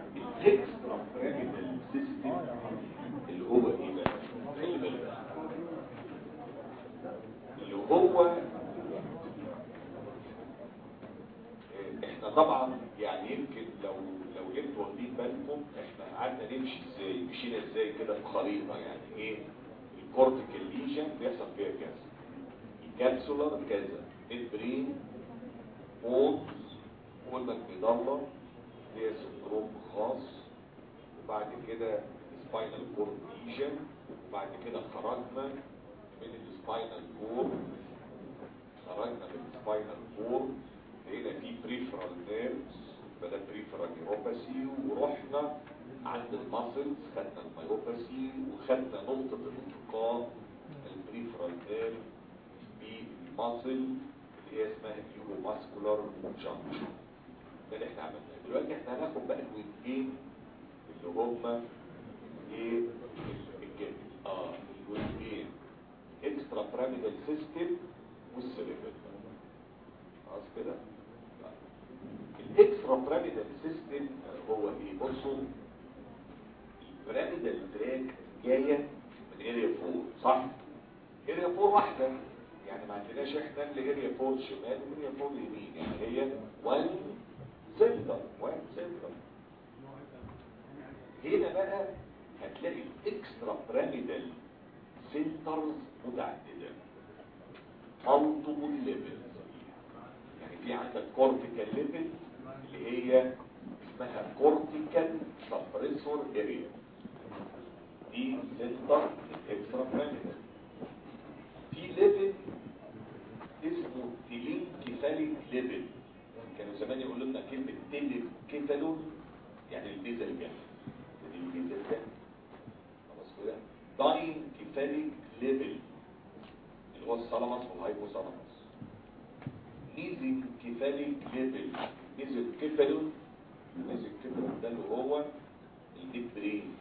الاكسترا بيراميدال سيستم اللي هو ايه بقى خلي بالك اللي هو احنا طبعا يعني يمكن لو لو انتوا واخدين بالكم احنا قعدنا نمشي ازاي مشينا ازاي كده في خريطه يعني ايه الكورتيكال ليجن بيحصل فيها كذا الكابسولار كذا البرين بونز قلنا المظله هي سندروم خاص وبعد كده سباينال كورد ليجن وبعد كده خرجنا من السباينال كورد خرجنا من السباينال كورد لقينا في بريفرال نيرفز بدا بريفرال نيوروباثي ورحنا عند الماسلز خدنا المايوباثي وخدنا نقطة الالتقاء البريفرال نيرف بالماسل اللي هي اسمها اليورو ماسكولار جانكشن ده اللي احنا عملناه دلوقتي احنا هناخد بقى الويندين اللي هما ايه الجد اه الويندين اكسترا بيراميدال سيستم والسيريبل خلاص كده الاكسترا بيراميدال سيستم هو ايه بصوا البيراميدال تراك جايه من اريا 4 صح اريا 4 واحده يعني ما عندناش احنا اللي اريا 4 شمال واريا 4 يمين يعني هي 1 سنتر 1 سنتر هنا بقى هتلاقي الاكسترا بيراميدال سنترز متعدده multiple levels يعني في عندك كورتيكال ليفل اللي هي اسمها كورتيكال سبريسور اريا دي سنتر اكسترا بيراميدال في ليفل اسمه تيلين كيفاليك ليفل كانوا زمان يقولوا لنا كلمه تيلين كيفالون يعني البيزا الجاف دي البيزا الجاف خلاص كده داين كيفاليك ليفل اللي هو الثالاموس والهايبوثالاموس ميزن كيفاليك ليفل ميزن كيفالون ميزن كيفالون ده اللي هو الميد برين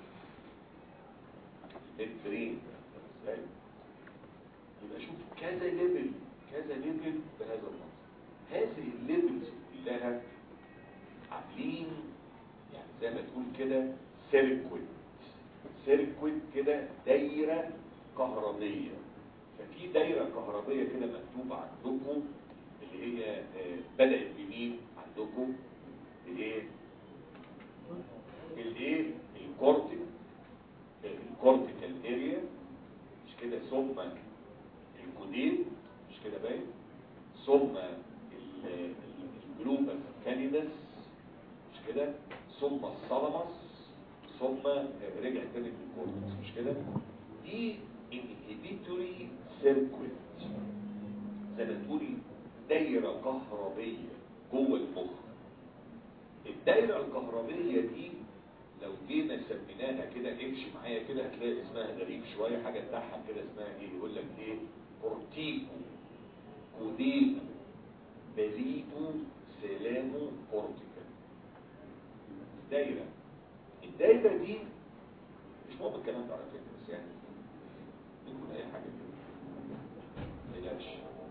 الميد برين ازاي يبقى شوف كذا ليفل كذا ليفل بهذا النظر هذه الليفلز كلها عاملين يعني زي ما تقول كده سيركويت سيركويت كده دايره كهربيه ففي دايره كهربيه كده مكتوبه عندكم اللي هي آه، بدات بمين عندكم الايه الايه الكورتيك الكورتيكال اريا مش كده ثم الكودين مش كده باين ثم ال- الجلوبس كانيدس مش كده ثم الثالاموس ثم رجع تاني للكورتكس مش كده دي انهبيتوري سيركويت زي ما تقولي دايره كهربيه جوه المخ الدايره الكهربيه دي لو جينا سميناها كده امشي معايا كده هتلاقي اسمها غريب شويه حاجه تضحك كده اسمها ايه يقول لك ايه كورتيكو كودينو بريدو سيلانو كورتيكال دايره الدايره دي مش مهم الكلام ده على فكره بس يعني ممكن اي حاجه كده بلاش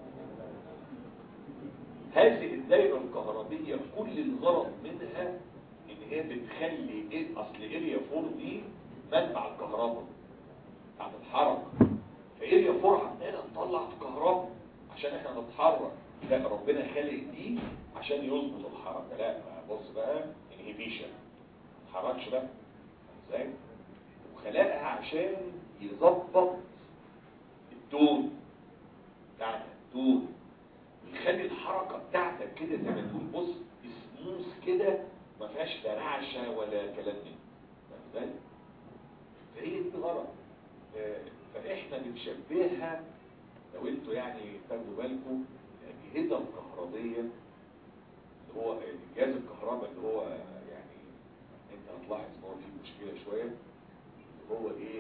هذه الدايره الكهربيه كل الغرض منها ان هي بتخلي ايه اصل اريا 4 دي منبع الكهرباء بتاعت الحركه فاريا 4 عندنا تطلع كهرباء عشان احنا نتحرك لا ربنا خلق دي عشان يظبط الحركه لا بص بقى انهبيشن ما تتحركش بقى ازاي وخلقها عشان يظبط التون بتاعتك التون ويخلي الحركه بتاعتك كده زي ما تقول بص سموث كده ما فيهاش لا رعشه ولا كلام من فاهم ازاي؟ فهي دي الغرض آه، فاحنا بنشبهها لو انتوا يعني تاخدوا بالكم الاجهزه الكهربيه اللي هو الجهاز الكهرباء اللي هو يعني انت هتلاحظ ان هو فيه مشكله شويه اللي هو ايه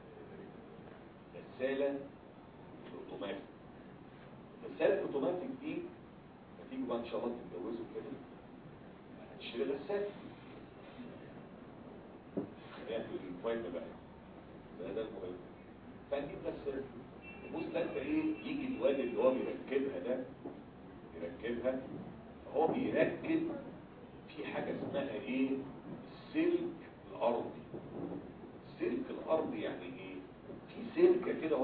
غساله الاوتوماتيك الغساله الاوتوماتيك دي هتيجوا بقى ان شاء الله تتجوزوا كده هتشتري غساله خلينا في المهم بقى ده ده المهم فنجيب غساله تبص ده انت ايه يجي الواد اللي هو بيركبها ده يركبها فهو بيركب في حاجه اسمها ايه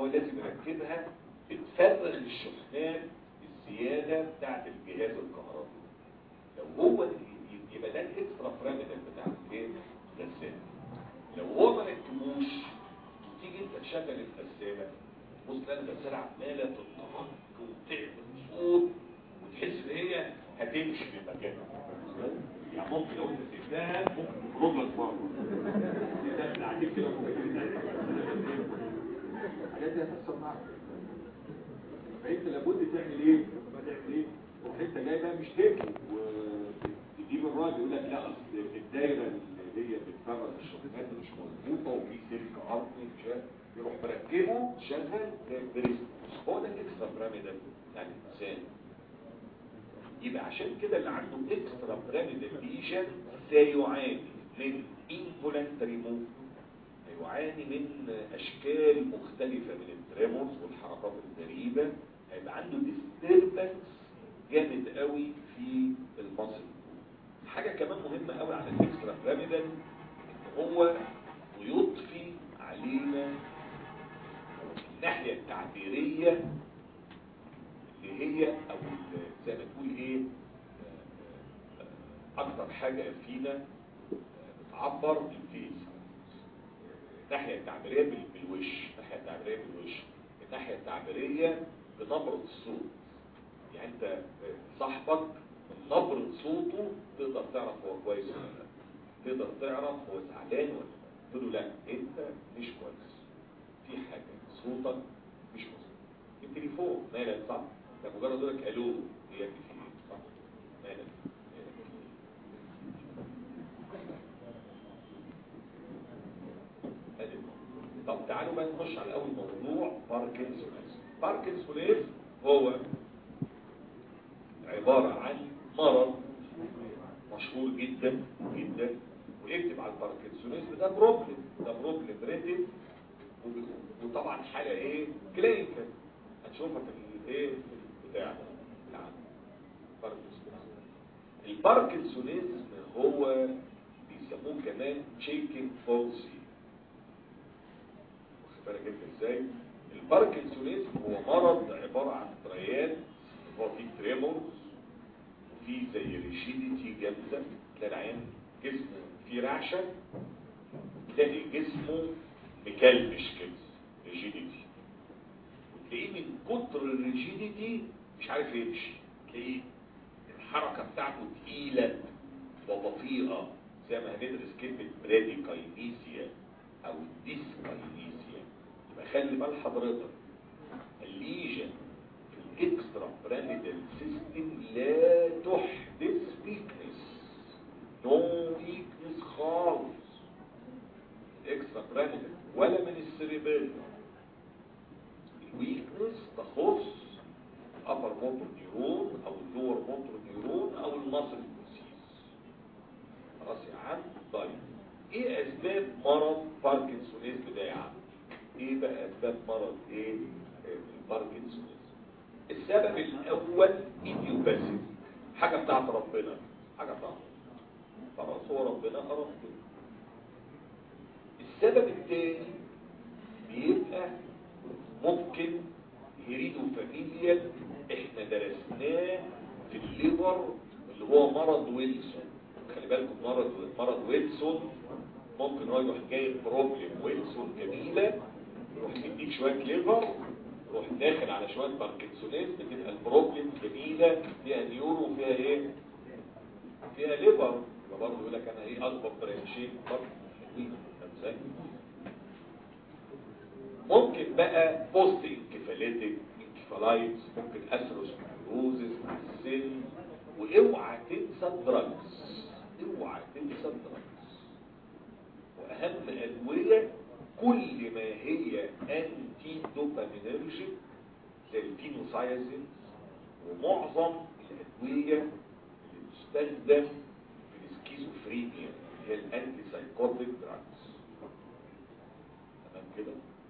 هو لازم يركبها بتفرغ الشحنات الزيادة بتاعت الجهاز الكهربي لو هو يبقى ده الاكسترا بارامتر بتاع الايه الغسالة لو هو ما ركبوش تيجي انت تشغل الغسالة بص تلاقي الغسالة عمالة تتطرق وتعمل صوت وتحس ان هي هتمشي في مكانها يعني ممكن لو انت سبتها ممكن تخرج لك بره سبتها ساعتين كده ممكن الحاجات دي هتحصل معاك فانت لابد تعمل ايه؟ تعمل ايه؟ تروح انت جاي بقى مش تركب وتجيب الراجل يقول لك لا اصل الدايره اللي هي بتفرغ الشحنات مش مظبوطه وفي سلك ارضي مش عارف يروح مركبه شغال بريست هو ده الاكسترا بيراميدال يعني الانسان يبقى عشان كده اللي عنده اكسترا بيراميدال ليجن سيعاني من انفولنتري موف هيعاني من اشكال مختلفة من التريمورز والحركات الغريبة هيبقى عنده ديستربنس جامد قوي في المصل حاجة كمان مهمة قوي على الاكسترا بيراميدال ان هو يضفي علينا الناحية التعبيرية اللي هي او زي ما تقول ايه اكتر حاجة فينا بتعبر بالفيس الناحية التعبيرية بالوش الناحية التعبيرية بالوش الناحية التعبيرية بنبرة الصوت يعني انت صاحبك من نبرة صوته تقدر تعرف هو كويس ولا لا تقدر تعرف هو زعلان ولا لا تقول له لا انت مش كويس في حاجة صوتك مش مظبوط التليفون مالك صح ده مجرد يقول لك الو هي في ايه صح مالك طب تعالوا بقى نخش على اول موضوع باركنسونيز باركنسونيز هو عبارة عن مرض مشهور جدا جدا ويكتب على الباركنسونيز ده بروبلم ده بروبلم ريتد وطبعا حالة ايه كلينيكال هتشوفها في الايه بتاع العام باركنسونيز الباركنسونيزم هو بيسموه كمان تشيكن فولسي بالك انت ازاي الباركنسونيزم هو مرض عبارة عن تريات هو فيه تريمورز وفيه زي ريجيديتي جامدة تلاقي العين جسمه فيه رعشة تلاقي جسمه مكلمش كده ريجيديتي وتلاقيه من كتر الريجيديتي مش عارف يمشي تلاقيه الحركة بتاعته تقيلة وبطيئة زي ما هندرس كلمة براديكاينيسيا او ديسكاينيسيا يبقى خلي بال حضرتك الليجن في الاكسترا براميدال سيستم لا تحدث ويكنس نو ويكنس خالص الاكسترا براميدال ولا من السريبيل الويكنس تخص الابر موتور نيورون او اللور موتور نيورون او المصل الكوسيس خلاص يا عم طيب ايه اسباب مرض باركنسونيزم ده يا عم ايه بقى اسباب مرض ايه الباركنسونيزم السبب الاول ايديوباثي حاجه بتاعت ربنا حاجه بتاعت خلاص هو ربنا خلاص كده السبب الثاني بيبقى ممكن هيريدو فاميليا احنا درسناه في الليبر اللي هو مرض ويلسون خلي بالكم مرض مرض ويلسون ممكن هو يروح جايب بروبلم ويلسون جميلة يروح يديك شوية ليفر يروح داخل على شوية باركنسونيز بتبقى البروبلم جميلة فيها نيورو وفيها ايه فيها ليفر فبرضه يقول لك انا ايه اكبر برانشين برضه حلوين ازاي ممكن بقى بوست انكفاليتك انكفالايتس ممكن اثروسكلروزس مع السن واوعى تنسى الدراجز اوعى تنسى الدراجز واهم ادويه كل ما هي انتي دوبامينرجيك زي الفينوسايزين ومعظم الادويه اللي بتستخدم في السكيزوفرينيا هي الانتي سايكوتيك دراجز تمام كده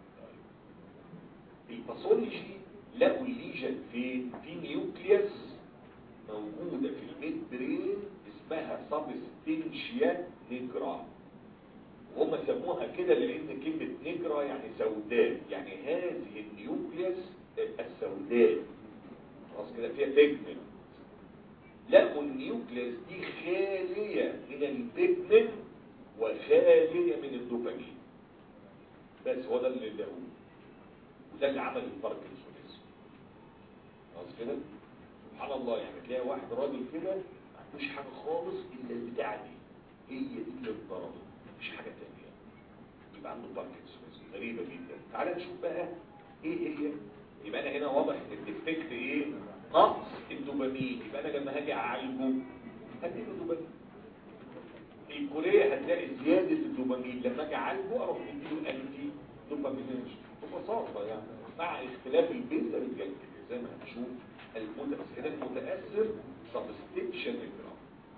طيب الباثولوجي لقوا الليجن فين في نيوكليوس موجوده في الميد برين اسمها سبستنشيا نيجرا وهم سموها كده لان كلمة نجرة يعني سوداء يعني هذه النيوكليس السوداء خلاص كده فيها بيجمنت لقوا النيوكليس دي خالية من البيجمنت وخالية من الدوبامين بس هو ده اللي لقوه وده اللي عمل الباركنسونيزم خلاص كده سبحان الله يعني تلاقي واحد راجل كده ما عندوش حاجة خالص الا البتاعة دي هي دي اللي اتضربت مفيش حاجة تانية يبقى عنده باركنسونيزم غريبة جدا تعال نشوف بقى ايه هي يبقى انا هنا واضح ان الديفكت ايه نقص الدوبامين يبقى انا لما هاجي اعالجه هديله دوبامين الكورية هتلاقي زيادة الدوبامين لما اجي اعالجه اروح اديله انتي دوبامين ببساطة يعني مع اختلاف البيزا بالجلد زي ما هنشوف المتأثر المتأثر سبستيشن الجرام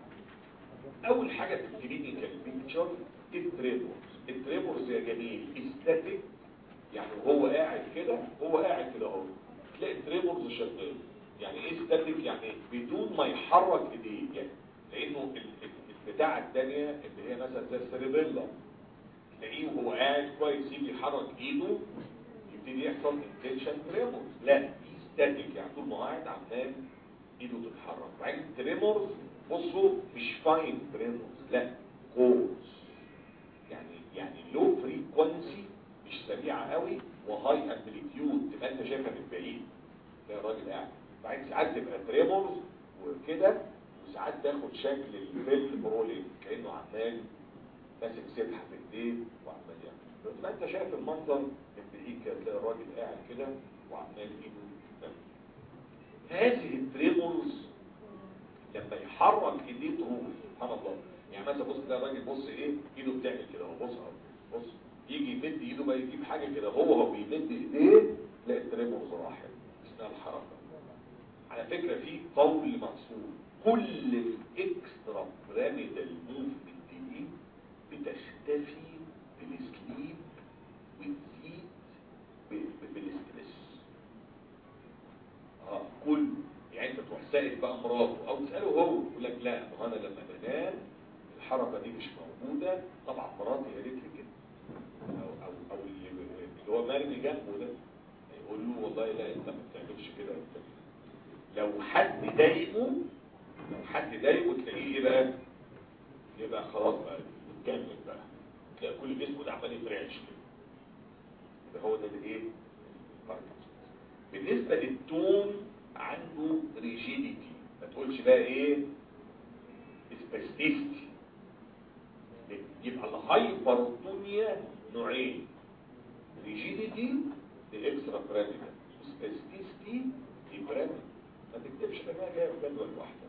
اول حاجة في الكلينيكال بيكتشر التريمورز التريمورز يا جميل استاتيك يعني هو قاعد كده هو قاعد كده اهو تلاقي التريمورز شغال يعني ايه استاتيك يعني بدون ما يحرك ايديه يعني لانه البتاعه الثانيه اللي هي مثلا زي السيربيلا تلاقيه وهو قاعد كويس يجي يحرك ايده يبتدي يحصل انتنشن تريمورز لا دي ستاتيك يعني طول ما هو قاعد عمال ايده تتحرك بعدين التريمورز بصوا مش فاين تريمورز لا كورز يعني يعني لو فريكونسي مش سريعه قوي وهاي امبليتيود تبقى انت شايفها من بعيد ده الراجل قاعد بعدين ساعات تبقى تريمورز وكده وساعات تاخد شكل الفيلم برولينج كانه عمال ماسك سبحه في ايديه وعمال يعمل تبقى انت شايف المنظر من بعيد كده تلاقي الراجل قاعد كده وعمال ايده هذه التريمورز لما يحرك ايديه تروح سبحان الله يعني مثلا بص ده الراجل بص ايه ايده بتعمل كده اهو بص اهو بص يجي يمد ايده بقى يجيب حاجه كده هو هو بيمد ايديه تلاقي التريمورز راحت اثناء الحركه على فكره في قول مقصود كل الاكسترا بيراميدال موفمنت دي بتختفي بالسليب وتزيد بالستريس اه كل يعني انت تروح سائل بقى مراته او تساله هو يقول لك لا ما انا لما بنام الحركه دي مش موجوده طبعا مراتي قالت لي كده او او او اللي هو مرمي جنبه ده يقول له والله لا انت ما بتعملش كده انت لو حد ضايقه لو حد ضايقه تلاقيه ايه بقى يبقى خلاص بقى يتجنن بقى تلاقي كل جسمه ده عمال يترعش كده يبقى هو ده الايه بالنسبه للتون عنده ريجيديتي ما تقولش بقى ايه سباستيستي يبقى الهايبرتونيا نوعين ريجيديتي الاكسترا بيراميدال سباستيستي دي بيراميدال ما تكتبش انها جايه في جدول واحده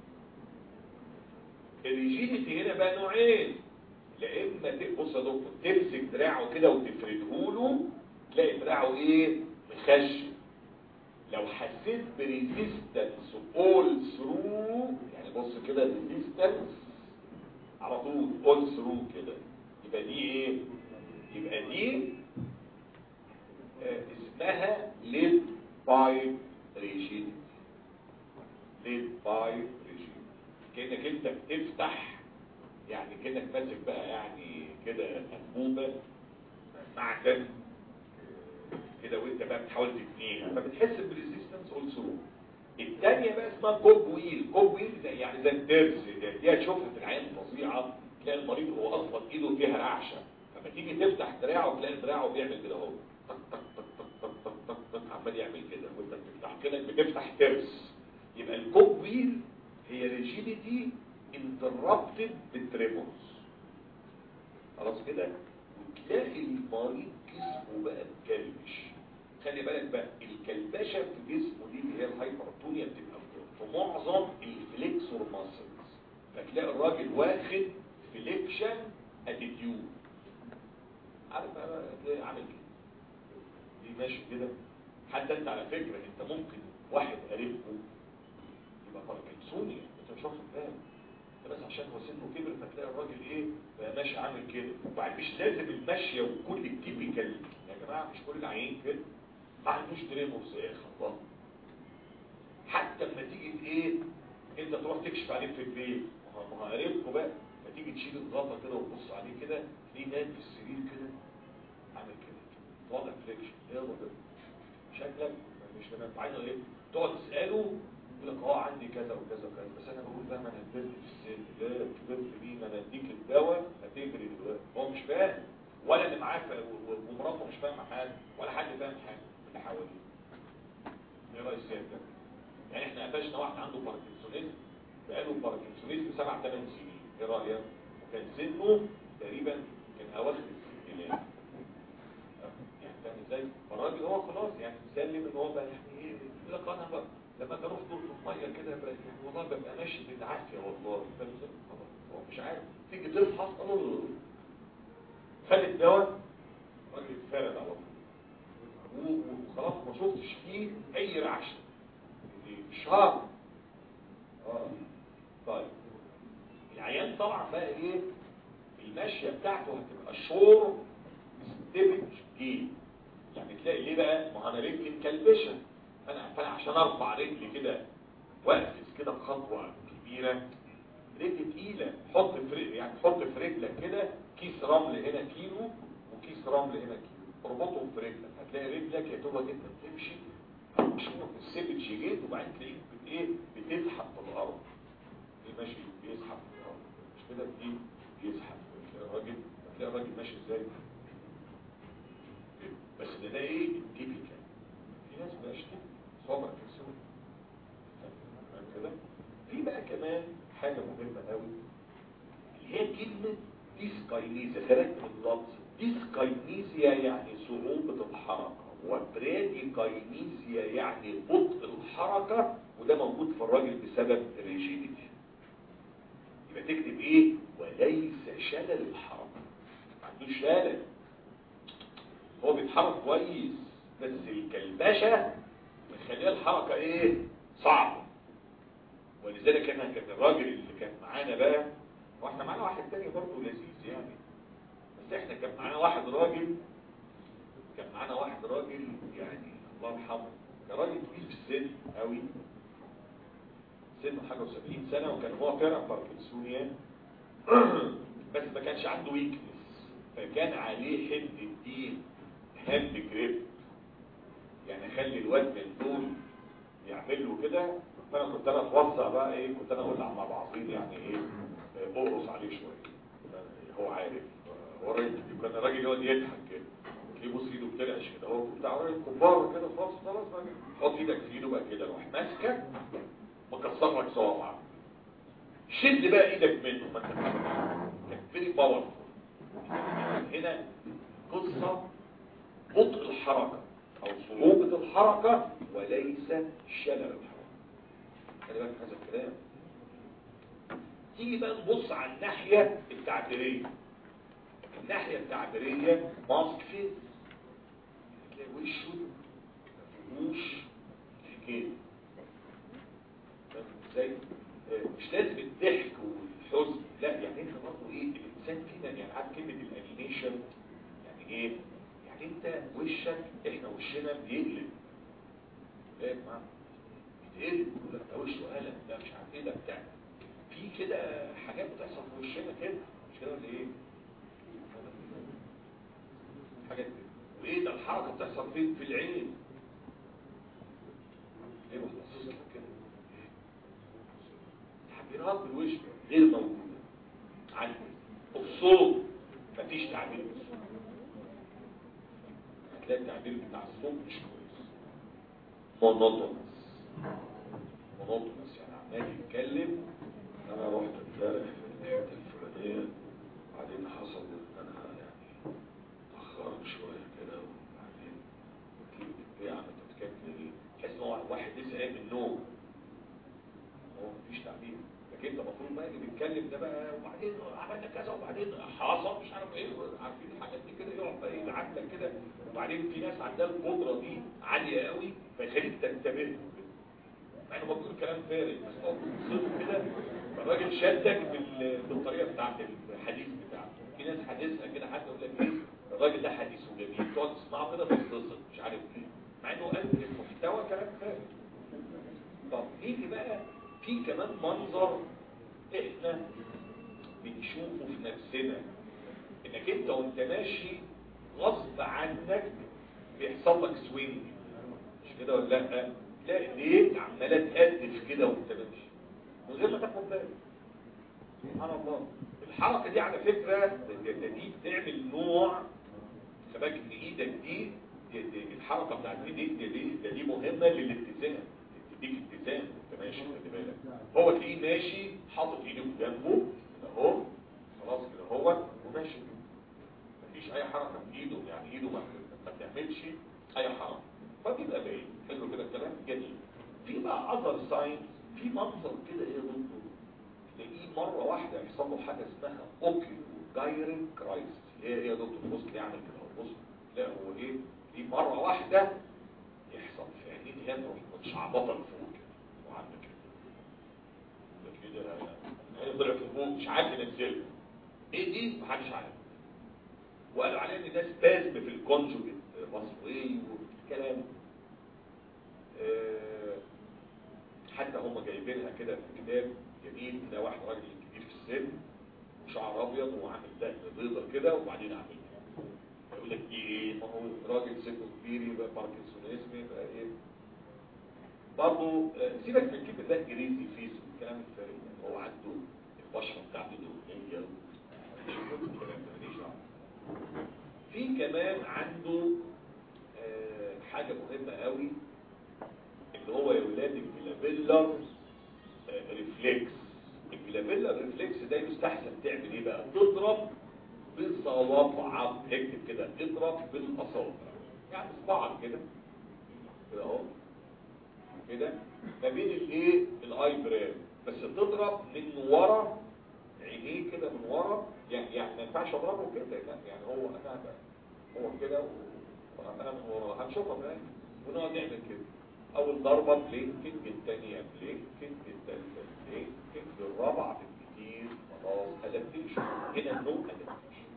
الريجيديتي هنا بقى نوعين لا اما بص يا دكتور تمسك دراعه كده وتفرده له تلاقي دراعه ايه مخشن لو حسيت بريزيستنس اول ثرو يعني بص كده ريزيستنس على طول اول ثرو كده يبقى دي ايه يبقى دي آه اسمها ليد بايب ريجيديتي ليد بايب ريجيديتي كانك انت بتفتح يعني كانك ماسك بقى يعني كده انبوبه معدن كده وانت بقى بتحاول تبنيها فبتحس بريزيستنس اول ثرو الثانيه بقى اسمها كوب ويل كوب ويل زي يعني زي الدرس دي هتشوفها في العيان فظيعه تلاقي المريض هو اصلا ايده فيها رعشه فلما تيجي تفتح دراعه تلاقي دراعه بيعمل كده اهو طق طق طق طق طق طق طق عمال يعمل كده وانت بتفتح كده بتفتح ترس يبقى الكوب ويل هي ريجيديتي انتربتد بالتريمورز خلاص كده وتلاقي المريض جسمه بقى مكلبش خلي بالك بقى الكلبشه في جسمه دي اللي هي الهايبرتونيا بتبقى في معظم الفليكسور ماسلز فتلاقي الراجل واخد فليكشن اتيتيود عارف بقى عامل كده دي ماشي كده حتى انت على فكره انت ممكن واحد قريبكم يبقى باركنسونيا انت مش واخد بالك بس عشان هو سنه كبر فتلاقي الراجل ايه بقى ماشي عامل كده وبعد مش لازم المشيه وكل التيبيكال يا جماعه مش كل العيين كده ما عندوش تريمورز يا اخي حتى لما تيجي ايه انت تروح تكشف عليه في البيت ما هو قريبكم بقى فتيجي تشيل الغطا كده وتبص عليه كده في نايم في السرير كده عامل كده طالع فليكشن ايه ده شكلك مش تمام عايز اقول ايه تقعد تساله يقول لك اه عندي كذا وكذا وكذا بس انا بقول بقى ما انا كبرت في السن لا كبرت مين انا اديك الدواء هتجري دلوقتي هو مش فاهم ولا اللي معاه فا- و- ومراته مش فاهمه حاجه ولا حد فاهم حاجه من اللي حواليه ايه راي السيد ده؟ يعني احنا قفشنا واحد عنده باركنسونيزم بقاله باركنسونيزم سبع ثمان سنين ايه رايك؟ وكان سنه تقريبا كان اواخر الستينات يعني فاهم ازاي؟ فالراجل هو خلاص يعني مسلم ان هو بقى يعني ايه يقول لك انا بقى لما اجي اروح دور في الميه كده بقى يعني والله ببقى ماشي بالعافيه والله فاهم ازاي؟ خلاص هو مش عارف تيجي تفحص الله خد الدواء الراجل اتفرد على طول و- وخلاص ما شفتش فيه اي رعشه شهر اه طيب العيان طبعا بقى ايه الماشيه بتاعته هتبقى شور ستيبج جيل يعني تلاقي ليه بقى ما انا رجلي مكلبشه فانا فانا عشان ارفع رجلي كده واقفز كده بخطوه كبيره رجلي تقيله حط في رجل يعني حط في رجلك كده كيس رمل هنا كيلو وكيس رمل هنا كيلو اربطهم في رجلك هتلاقي رجلك يا دوبك انت بتمشي شوف السيبج جيت وبعدين تلاقيك بت ايه بتزحف في الارض ايه ماشي بيزحف في الارض مش كده دي بيزحف تلاقي الراجل تلاقي الراجل ماشي ازاي بس ده ده ايه التيبيكال في ناس بقى كده صابر كسر كده في بقى كمان حاجه مهمه قوي اللي هي كلمه ديسكاينيزيا خليك من اللفظ ديسكاينيزيا يعني صعوبه الحركه وبراديكاينيزيا يعني بطء الحركه وده موجود في الراجل بسبب ريجيديتي يبقى تكتب ايه وليس شلل الحركه ما عندوش شلل هو بيتحرك كويس بس الكلبشه مخليه الحركه ايه صعبه ولذلك انا كان الراجل اللي كان معانا بقى واحنا معانا واحد تاني برضه لذيذ يعني بس احنا كان معانا واحد راجل كان معانا واحد راجل يعني الله يرحمه كان راجل طويل في السن قوي سنه حاجه و70 سنه وكان هو فعلا باركنسونيان بس ما كانش عنده ويكنس فكان عليه حته دين هاند جريب يعني خلي الواد من دول يعمل له كده فانا كنت انا اتوسع بقى ايه كنت انا اقول مع بعضين يعني ايه آه، اقرص عليه شويه هو عارف آه، هو الراجل كان الراجل يقعد يضحك كده تلاقيه بص ايده بترعش كده هو بتاع راجل كبار كده خلاص خلاص بقى حط ايدك في ايده بقى كده روح ماسكك مكسر لك صوابعك شد بقى ايدك منه ما انت كان فيري باور هنا قصه بطء الحركه او صعوبه الحركه وليس شلل الحركه خلي بالك من هذا الكلام تيجي بقى نبص على الناحيه التعبيريه الناحيه التعبيريه ماسك فيس تلاقي وشه مفيهوش حكايه فاهم ازاي؟ آه، مش لازم الضحك والحزن لا يعني انت برضه ايه الانسان فينا يعني عارف كلمه الانيميشن يعني ايه؟ يعني انت وشك احنا وشنا بيقلب ايه يا جماعه؟ بيتقلب يقول لك ده وشه قلم ده مش عارف ايه ده بتاع في كده حاجات بتحصل في وشنا كده مش كده ولا ايه؟ حاجات كده وايه ده الحركه بتحصل فين في العين ايه بتبصص لك كده إيه؟ تعبيرات بالوش غير موجوده عندي الصوت مفيش تعبير بالصوت هتلاقي التعبير بتاع الصوت مش كويس مونوتونس مونوتونس يعني عمال يتكلم انا رحت امبارح في الحته الفلانيه وبعدين حصل ان انا يعني اتاخرت شويه كده وبعدين قلت له ايه يا عم انت بتتكلم ايه؟ تحس ان هو واحد لسه قايم من النوم هو مفيش تعبير لكن انت المفروض بقى اللي بيتكلم ده بقى وبعدين عملنا كذا وبعدين حصل مش عارف ايه عارفين الحاجات دي كده يقعد بقى يلعب لك كده وبعدين في ناس عندها القدره دي عاليه قوي فيخليك تنتبه له كده مع انه بقول كلام فارغ بس هو بيوصله كده فالراجل شدك بال- بالطريقه بتاعت الحديث بتاعته في ناس حديثها كده حد يقول لك ايه الراجل ده حديثه جميل تقعد تسمعه كده تتصل مش عارف ليه مع انه قال المحتوى كلام فارغ طب نيجي بقى في كمان منظر احنا بنشوفه في نفسنا انك وانت ماشي غصب عنك بيحصل لك سوينج مش كده ولا لا تلاقي ايديك عماله تهدف كده وانت ماشي من غير ما تاخد بالك سبحان الله الحركه دي على فكره ده- ده دي بتعمل نوع خباك ان ايدك دي دي- دي- الحركه بتاعت ايديك دي دي, ده دي مهمه للاتزان تديك اتزان وانت ماشي خلي بالك هو تلاقيه ماشي حاطط ايده جنبه كده اهو خلاص كده هو وماشي مفيش اي حركه في ايده يعني ايده ما ما بتعملش اي حركه فبيبقى باين حلو كده الكلام جميل في بقى اذر ساين في منظر كده ايه ضده تلاقيه مره واحده يحصل له حاجه اسمها اوكيو جايرين كرايست ايه ايه يا دكتور بص ليه عمل كده أهو، بص لا هو ايه دي مره واحده يحصل في عينين هي تروح متشعبطه لفوق كده وعامله كده ده كده هي طلعت لفوق مش عارف ينزلها ايه دي محدش عارف وقالوا عليها ان ده سبازم في الكونجوجيت مصري والكلام آه، حتى هم جايبينها كده في كتاب جميل ده واحد راجل كبير في السن وشعر ابيض وعامل دقن بيضه كده وبعدين عامل كده. يقول لك دي ايه ما هو راجل سنه كبير يبقى باركنسونيزم يبقى ايه برضه آه، سيبك من كلمه ده انجليزي فيس والكلام الفارغ يعني هو عنده البشره بتاعته دهنيه والكلام ده ماليش دعوه في كمان عنده آه، حاجة مهمة قوي اللي هو يا ولاد الجلابيلر آه، ريفلكس الجلابيلر ريفلكس ده يستحسن تعمل ايه بقى تضرب بصوابعك اكتب كده اضرب بالاصابع يعني صباعك كده كده اهو كده ما بين الايه الاي برام بس تضرب من ورا عينيه كده من ورا يعني يعني ما ينفعش اضربه كده لا يعني هو انا هو كده وانا من ورا هنشوفها بقى ونقعد نعمل كده اول ضربه بلينكينج الثانيه بلينكينج الثالثه بلينكينج الرابعه بالكتير خلاص ادابتيشن هنا النوم ادابتيشن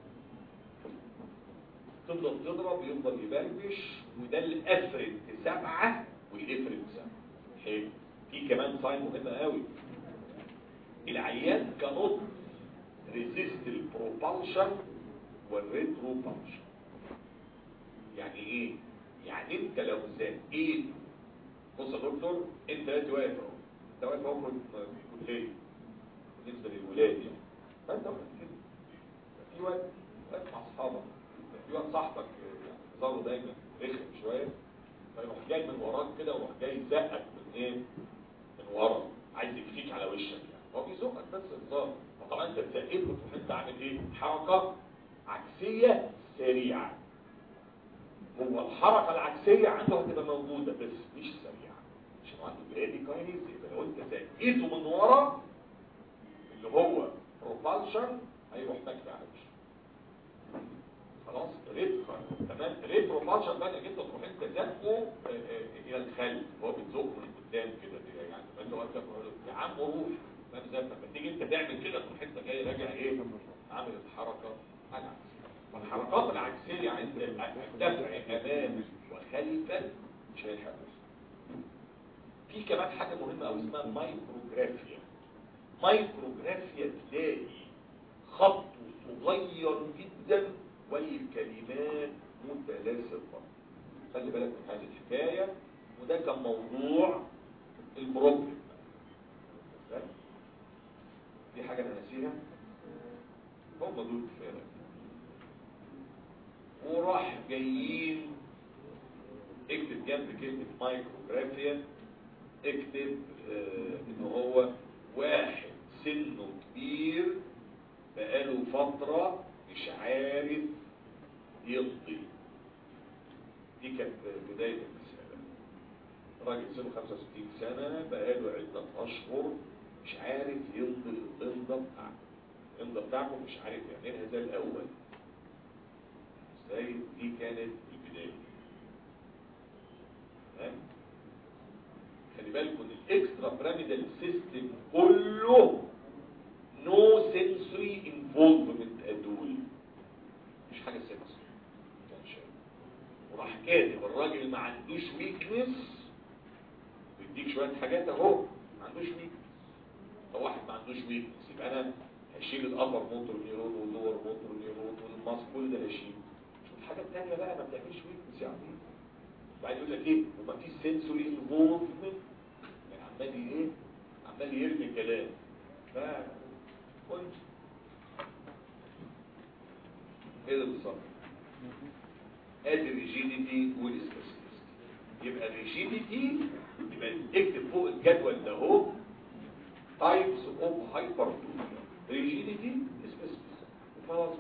تفضل تضرب يفضل يبربش وده الافرد سبعه والافرد سبعه حلو في كمان ساين مهمه قوي العيان كنط ريزيست البروبالشن والريتروبالشن يعني ايه يعني انت لو زقيت بص يا دكتور انت دلوقتي واقف اهو انت واقف اهو في الكليه بالنسبه للولاد يعني فانت واقف كده في وقت واقف مع اصحابك في وقت صاحبك يعني نظامه دايما رخم شويه فيروح جاي من وراك كده ويروح جاي يزقك من ايه من ورا عايز يكفيك على وشك يعني هو بيزقك بس انظار فطبعا انت اتزقيت وتروح انت عامل ايه حركه عكسيه سريعه هو الحركه العكسيه عنده هتبقى موجوده بس مش سريعه عشان عنده برادي كاينيز يبقى لو انت زقيته من ورا اللي هو بروبالشن هيروح مكفي على وشك خلاص ريت تمام ريت بروبالشن بقى انك انت تروح انت زقه آه، آه، الى الخلف هو بتزقه من قدام كده كده يعني فانت واقف تقول له، يا عم روح فاهم ازاي لما تيجي انت تعمل كده تروح انت جاي راجع ايه عامل الحركه العكسيه فالحركات العكسيه عند الدفع امام وخلفا مش هيلحق في كمان حاجه مهمه قوي اسمها مايكروجرافيا مايكروجرافيا تلاقي خط صغير جدا والكلمات متلاصقه خلي بالك من هذه الحكايه وده كان موضوع البروبلم دي حاجه انا ناسيها هم دول كفايه وراح جايين اكتب جنب كلمه مايكروجرافيا اكتب آه ان هو واحد سنه كبير بقاله فترة مش عارف يقضي دي كانت بداية المسألة راجل سنه 65 سنة بقاله عدة أشهر مش عارف يمضي الإمضة بتاعته الإمضة بتاعته مش عارف يعملها زي الأول ازاي دي كانت البداية تمام خلي بالكم الاكسترا بيراميدال سيستم كله نو سنسوري انفولفمنت ادول مش حاجه سنسوري وراح كاتب الراجل ما عندوش ويكنس بيديك شويه حاجات اهو ما عندوش ويكنس لو واحد ما عندوش ويكنس يبقى انا هشيل الابر موتور نيرون واللور موتور نيرون والماس كل ده هشيل شوف الحاجات التانية بقى ما بتعملش ويكنس يعني بعدين يقول لك ايه وما فيش سنسوري انفولفمنت يعني عمال ايه عمال يرمي كلام ف قلت ايه ده بالظبط ادي الريجيديتي والاسباسيستي يبقى الريجيديتي يبقى اكتب فوق الجدول ده اهو تايبس اوف هايبرتروفيا ريجيديتي اسباسيستي خلاص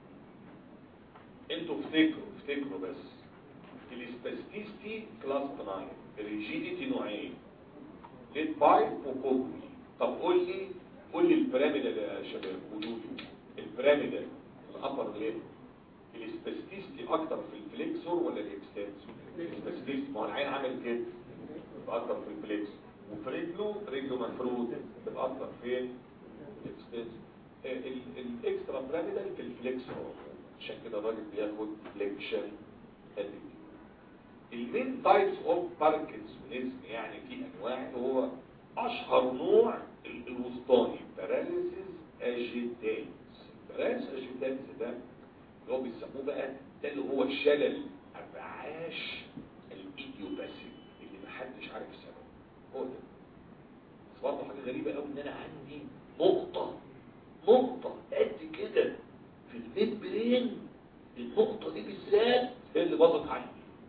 انتوا افتكروا افتكروا بس الاسباسيستي كلاس 9 الريجيديتي نوعين ليد بايب وكوبري طب قول لي قول لي البيراميدال يا شباب قولوا لي البيراميدال الابر ليد الاسباسيستي اكتر في الفليكسور ولا الاكستنسور الاسباسيستي ما هو العين عامل كده يبقى اكتر في الفليكسور وفي رجله رجله مفروده تبقى اكتر فين الاكستنسور الاكسترا بيراميدال في الفليكسور عشان كده الراجل بياخد فليكشن اتيتيود المين تايبس اوف باركنسونيزم يعني في انواع وهو اشهر نوع ال- الوسطاني باراليسيس اجيتانس الباراليسيس اجيتانس ده اللي هو بيسموه بقى ده اللي هو الشلل الرعاش الايديوباثيك اللي محدش عارف سببه هو ده بس برضه حاجه غريبه قوي ان انا عندي نقطه نقطه قد كده في الميد برين النقطه دي بالذات هي اللي باظت عندي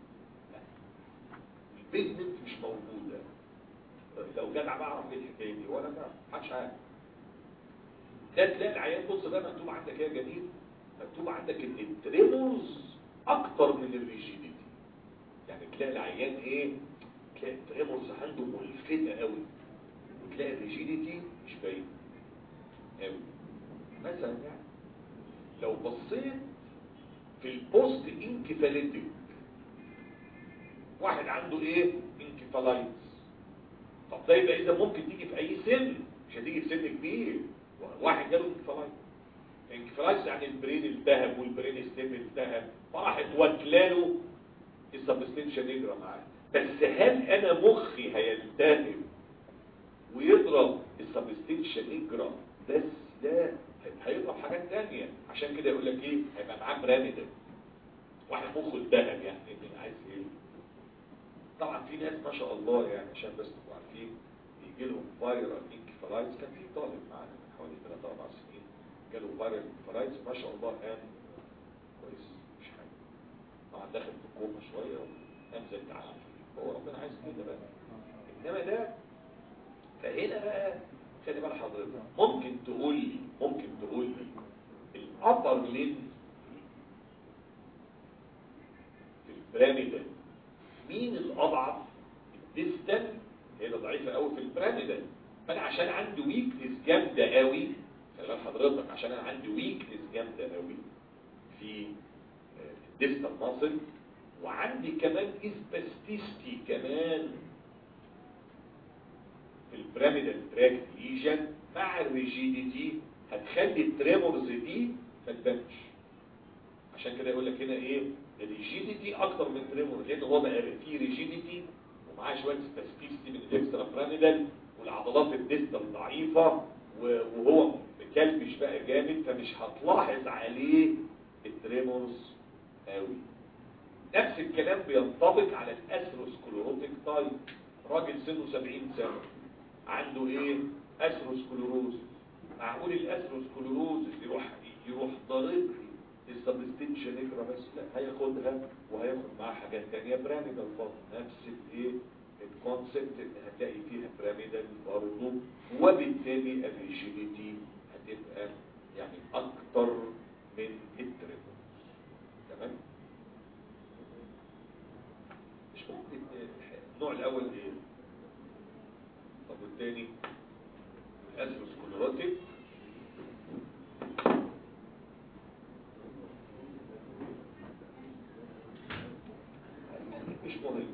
البيجمنت مش موجودة لو جدع بعرف ايه الحكاية دي ولا ما محدش عارف ده تلاقي العيان بص بقى مكتوب عندك ايه يا جميل مكتوب عندك ان التريمورز اكتر من الريجيديتي يعني تلاقي العيان ايه تلاقي التريمورز عنده ملفتة قوي وتلاقي الريجيديتي مش باين قوي مثلا يعني لو بصيت في البوست انكفاليتيك واحد عنده ايه انكفالايتس طب ده يبقى اذا ممكن تيجي في اي سن مش هتيجي في سن كبير واحد جاله انكفالايتس انكفالايتس يعني البرين التهب والبرين ستيم التهب فراحت واكلاله السبستنشن يجرى معاه بس هل انا مخي هيلتهب ويضرب السبستنشن يجرى بس ده هيضرب حاجات تانية عشان كده يقول لك ايه هيبقى معاه براميدل واحد مخه التهب يعني عايز ايه طبعا في ناس ما شاء الله يعني عشان بس تبقوا عارفين يجي لهم فايرال انكفالايتس كان في طالب معانا من حوالي 3 4 سنين جاله فايرال انكفالايتس ما شاء الله قام كويس مش حاجه طبعا داخل في الكوما شويه وقام زي التعافي هو ربنا عايز كده بقى انما ده فهنا بقى خلي بال حضرتك ممكن تقول لي ممكن تقول لي الابر لين في البيراميدال مين الاضعف الديستال هي اللي ضعيفه قوي في البيراميدال فانا عشان عندي ويكنس جامده قوي خلي بال حضرتك عشان انا عندي ويكنس جامده قوي في الديستال ماسل وعندي كمان اسباستيستي كمان في البيراميدال تراكت ليجن مع الريجيديتي هتخلي التريمورز دي ما تبانش عشان كده يقول لك هنا ايه الريجيديتي اكتر من تريمور لان هو بقى فيه ريجيديتي ومعاه شويه سباستيستي من الاكسترا بيراميدال والعضلات الديستال ضعيفه وهو مكلبش بقى جامد فمش هتلاحظ عليه التريمورز قوي نفس الكلام بينطبق على الاسروسكلوروتيك تايب راجل سنه 70 سنه عنده ايه اسروسكلوروز معقول الاسروسكلوروز يروح يروح ضارب السبستنشن يجرى بس لا هياخدها وهياخد معاها حاجات تانية بيراميدال برضه نفس الايه الكونسبت ان هتلاقي فيها بيراميدال برضه وبالتالي الريجيديتي هتبقى يعني اكتر من التريبل تمام مش ممكن النوع الاول ايه طب والتاني الاسروسكلوروتيك مش مهم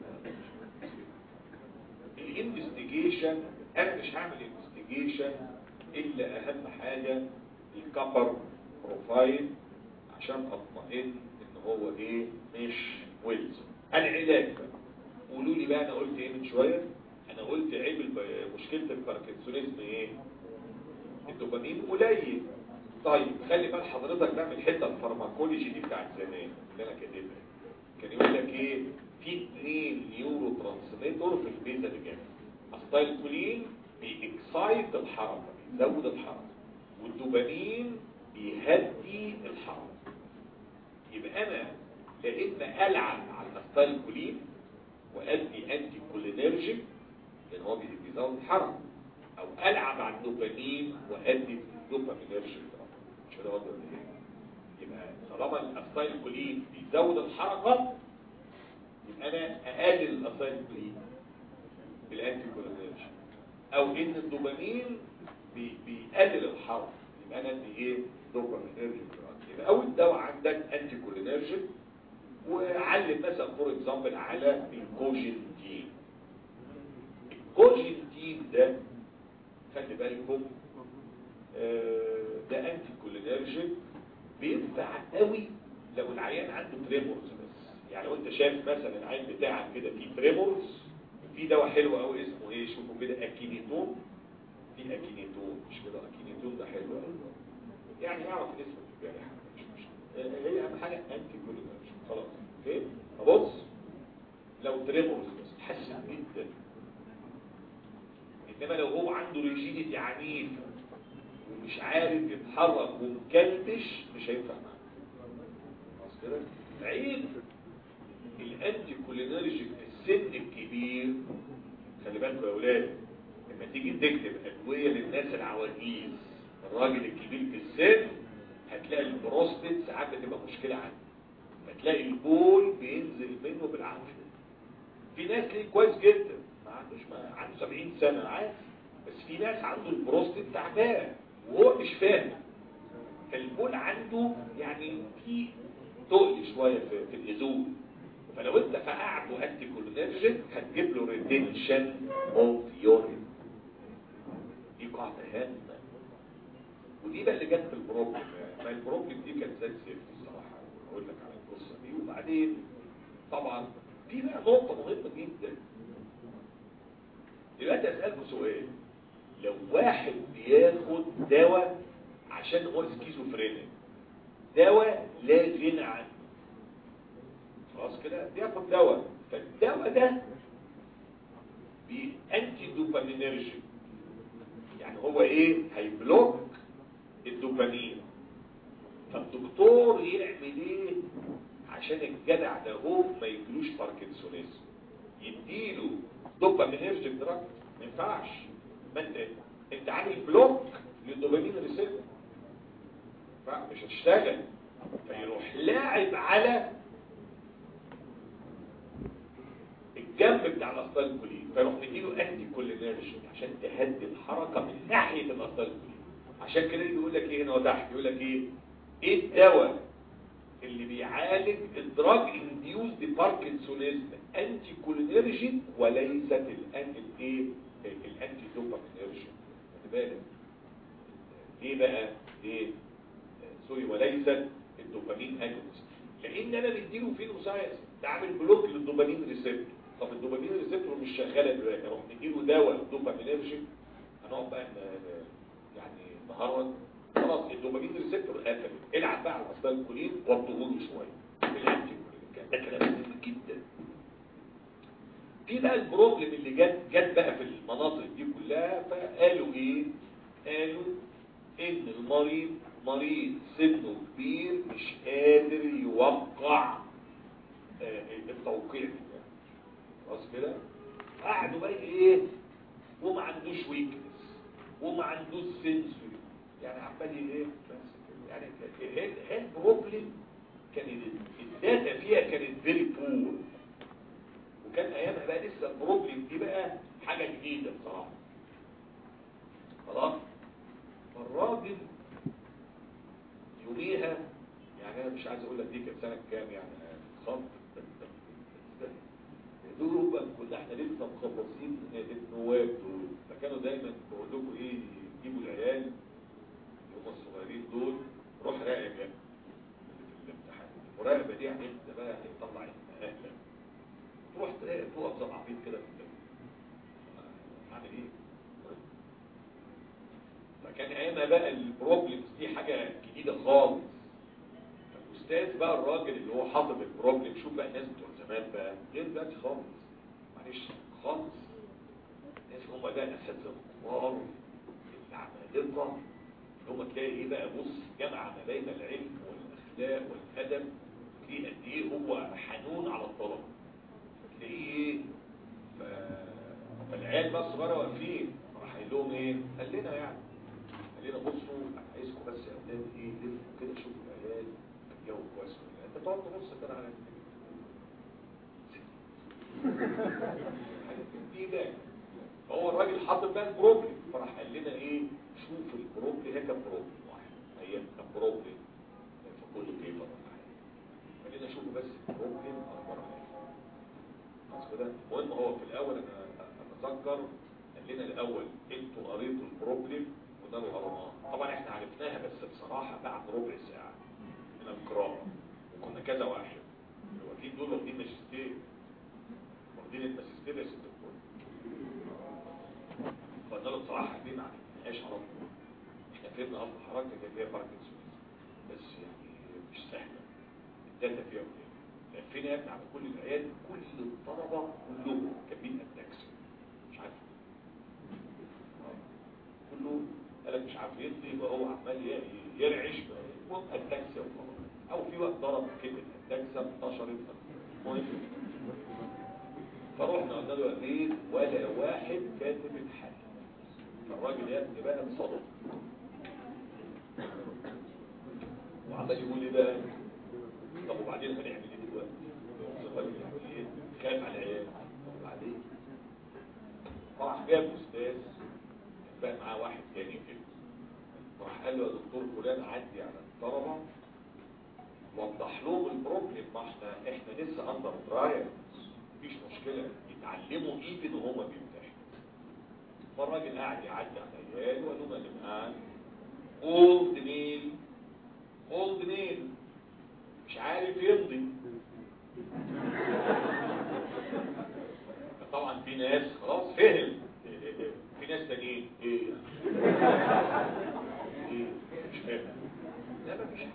الانفستيجيشن انا مش هعمل انفستيجيشن الا اهم حاجة الكبر بروفايل عشان اطمئن ان هو ايه مش ويلز العلاج بقى قولوا لي بقى انا قلت ايه من شوية انا قلت عيب الب- مشكلة الباركنسونيزم ايه الدوبامين قليل طيب خلي بال حضرتك بقى من الحته الفارماكولوجي دي بتاعت زمان اللي انا كاتبها كان يقول لك ايه في اثنين نيورو ترانسميتور في البيزا جاي الستايلكولين بيكسايت الحركه بيزود الحركه والدوبامين بيهدي الحركه يبقى انا لا اما العب على الستايلكولين وادي انتي كولينرجيك لان هو بيزود الحركه او العب على الدوبامين وادي دوبامينرجيك مش كده وضع يبقى طالما الاسايلكولين بيزود الحركه يبقى انا اقلل الاسايلكولين بالانتي كولينرجيك او ان الدوبامين بي بيقلل الحركه يبقى انا ادي ايه دوبامينرجيك يبقى اول دواء عندك انتي كولينرجيك وعلم مثلا فور اكزامبل على الكوجنتين الكوجنتين ده خلي بالكم آه ده انتي كولينرجيك بينفع قوي لو العيان عنده تريمورز بس يعني لو انت شايف مثلا العين بتاعك كده فيه تريمورز في دواء حلو قوي اسمه ايه شوفوا كده اكينيتون في اكينيتون مش كده اكينيتون ده حلو قوي يعني اعرف اسمه في الجرح مش مشكله هي اهم حاجه انتي كولينرجيك خلاص اوكي فبص لو تريمورز بس تحسن جدا انما لو هو عنده ريجيديتي عنيف ومش عارف يتحرك ومكلبش مش هينفع معاه خلاص كده عيب الانتي كولينرجيك في السن الكبير خلي بالكم يا اولاد لما تيجي تكتب ادويه للناس العواجيز الراجل الكبير في السن هتلاقي البروستات ساعات بتبقى مشكله عنده هتلاقي البول بينزل منه بالعافيه في ناس ليه كويس جدا ما عندوش ما عنده 70 سنه عادي بس في ناس عنده البروستات تعبان وهو مش فاهم فالبول عنده يعني في تقل شويه في, في النزول فلو انت فقعته انتي كولينرجيك هتجيب له ريتنشن اوف يورين دي قاعده هامه ودي بقى اللي جت في البروبلم ما البروبلم دي كانت زي الزفت الصراحه اقول لك على القصه دي وبعدين طبعا في بقى نقطه مهمه جدا دلوقتي اسالكم سؤال لو واحد بياخد دواء عشان هو سكيزوفرينيك دواء لا غنى عنه خلاص كده بياخد دواء فالدواء ده بانتي دوبامينرجيك يعني هو ايه هيبلوك الدوبامين فالدكتور يعمل ايه عشان الجدع ده هو ما يجلوش باركنسونيزم يديله دوبامينرجيك دراج ما ينفعش ما انت انت عامل بلوك للدوبامين ريسيبتور مش هتشتغل فيروح لاعب على الجنب بتاع الاسطال الكلين فيروح مديله انتي كولينرجيك عشان تهدي الحركه من ناحيه الاسطال الكلين عشان كده يقول لك ايه هنا تحت يقول لك ايه ايه الدواء اللي بيعالج الدراج انديوزد باركنسونيزم انتي كولينرجيك وليست الانتي ايه الانتي دوبامينرجيك خد بالك ايه بقى ايه سوري وليست الدوبامين اجونست لان انا بديله فينوساينس ده عامل بلوك للدوبامين ريسبتور طب الدوبامين ريسبتور مش شغاله دلوقتي اروح نديله دواء دوبامينرجيك هنقعد بقى يعني نهرج خلاص الدوبامين ريسبتور قفل العب بقى على الاصدار الكولين وضهوله شويه الانتي كولين ده كلام مهم جدا في بقى البروبلم اللي جت جت بقى في المناطق دي كلها فقالوا ايه قالوا ان المريض مريض سنه كبير مش قادر يوقع آه التوقيع ده خلاص كده قعدوا بقى ايه وما عندوش ويكنس وما عندوش سنسوري يعني عمال ايه بس يعني هي البروبلم كان الداتا فيها كانت فيري بور وكان ايامها بقى لسه البروبلم دي بقى حاجه جديده بصراحه خلاص فالراجل يوميها يعني انا مش عايز اقول لك دي كانت سنه كام يعني خط دوبا كنا احنا لسه مخلصين النواب دول فكانوا دايما بقول لكم ايه جيبوا العيال هم الصغيرين دول روح راقب يعني في الامتحان المراقبه دي يعني انت بقى هيطلع اهلك تروح تلاقي تقف زي عبيط كده في الجنة عامل ايه فكان ايامها بقى البروبلمز دي حاجه جديده خالص فالاستاذ بقى الراجل اللي هو حاطط البروبلم شوف بقى الناس بتوع زمان بقى غير دلوقتي خالص معلش خالص الناس هم بقى اساتذه الكبار العمالقه اللي هم تلاقي ايه بقى بص جمع ما بين العلم والاخلاق والادب تلاقيه قد ايه هو حنون على الطلبه تلاقيه ايه ف- فالعيال بقى الصغيره واقفين راح قايل لهم ايه قال لنا يعني قال لنا بصوا انا عايزكم بس يا اولاد ايه لفوا كده شوفوا العيال الجو كويس ولا لا. انت تقعد تبص كده على حاجه دي بقى فهو الراجل حاطط بقى البروبلم فراح قال لنا ايه شوف البروبلم هي كان بروبلم واحد هي كان بروبلم في كل بيبر ولا حاجه قال لنا شوفوا بس البروبلم عباره عن ايه خلاص كده المهم هو في الاول انا اتذكر قال لنا الاول انتوا قريتوا البروبلم وده اللي قرناه طبعا احنا عرفناها بس بصراحه بعد ربع ساعه من القراءه وكنا كذا واحد الوكيل دول واخدين ماجستير واخدين الماجستير يا ست الكل فقلنا له بصراحه دي ما عرفناهاش على طول احنا فهمنا اصل حركه كانت هي باركنسون بس يعني مش سهله الداتا فيها قليله لفينا يا ابني على كل العيال كل الطلبه كلهم كاتبين اتاكس مش عارف كله قال لك مش عارف يقضي يبقى هو عمال ي- يرعش المهم اتاكس وخلاص او في وقت ضرب كلمه اتاكس انتشرت المهم فروحنا قلنا له يا بيه ولا واحد كاتب الحل فالراجل يا ابني بقى انصدم وعمال يقول لي بقى طب وبعدين هنعمل ايه دلوقتي؟ الراجل يعمل ايه؟ خايف على العيال طب وبعدين؟ راح جاب استاذ كان بقى معاه واحد تاني كده راح قال له يا دكتور فلان عدي على الطلبه وضح لهم البروبلم ما احنا احنا لسه اندر ترايل مفيش مشكله يتعلموا ايفن وهما بيمتحنوا فالراجل قاعد يعدي على العيال وقال لهم يا جماعه اولد ميل اولد ميل مش عارف يمضي طبعا في ناس خلاص فهم في ناس تانيين ايه ايه مش فاهم لا ما فيش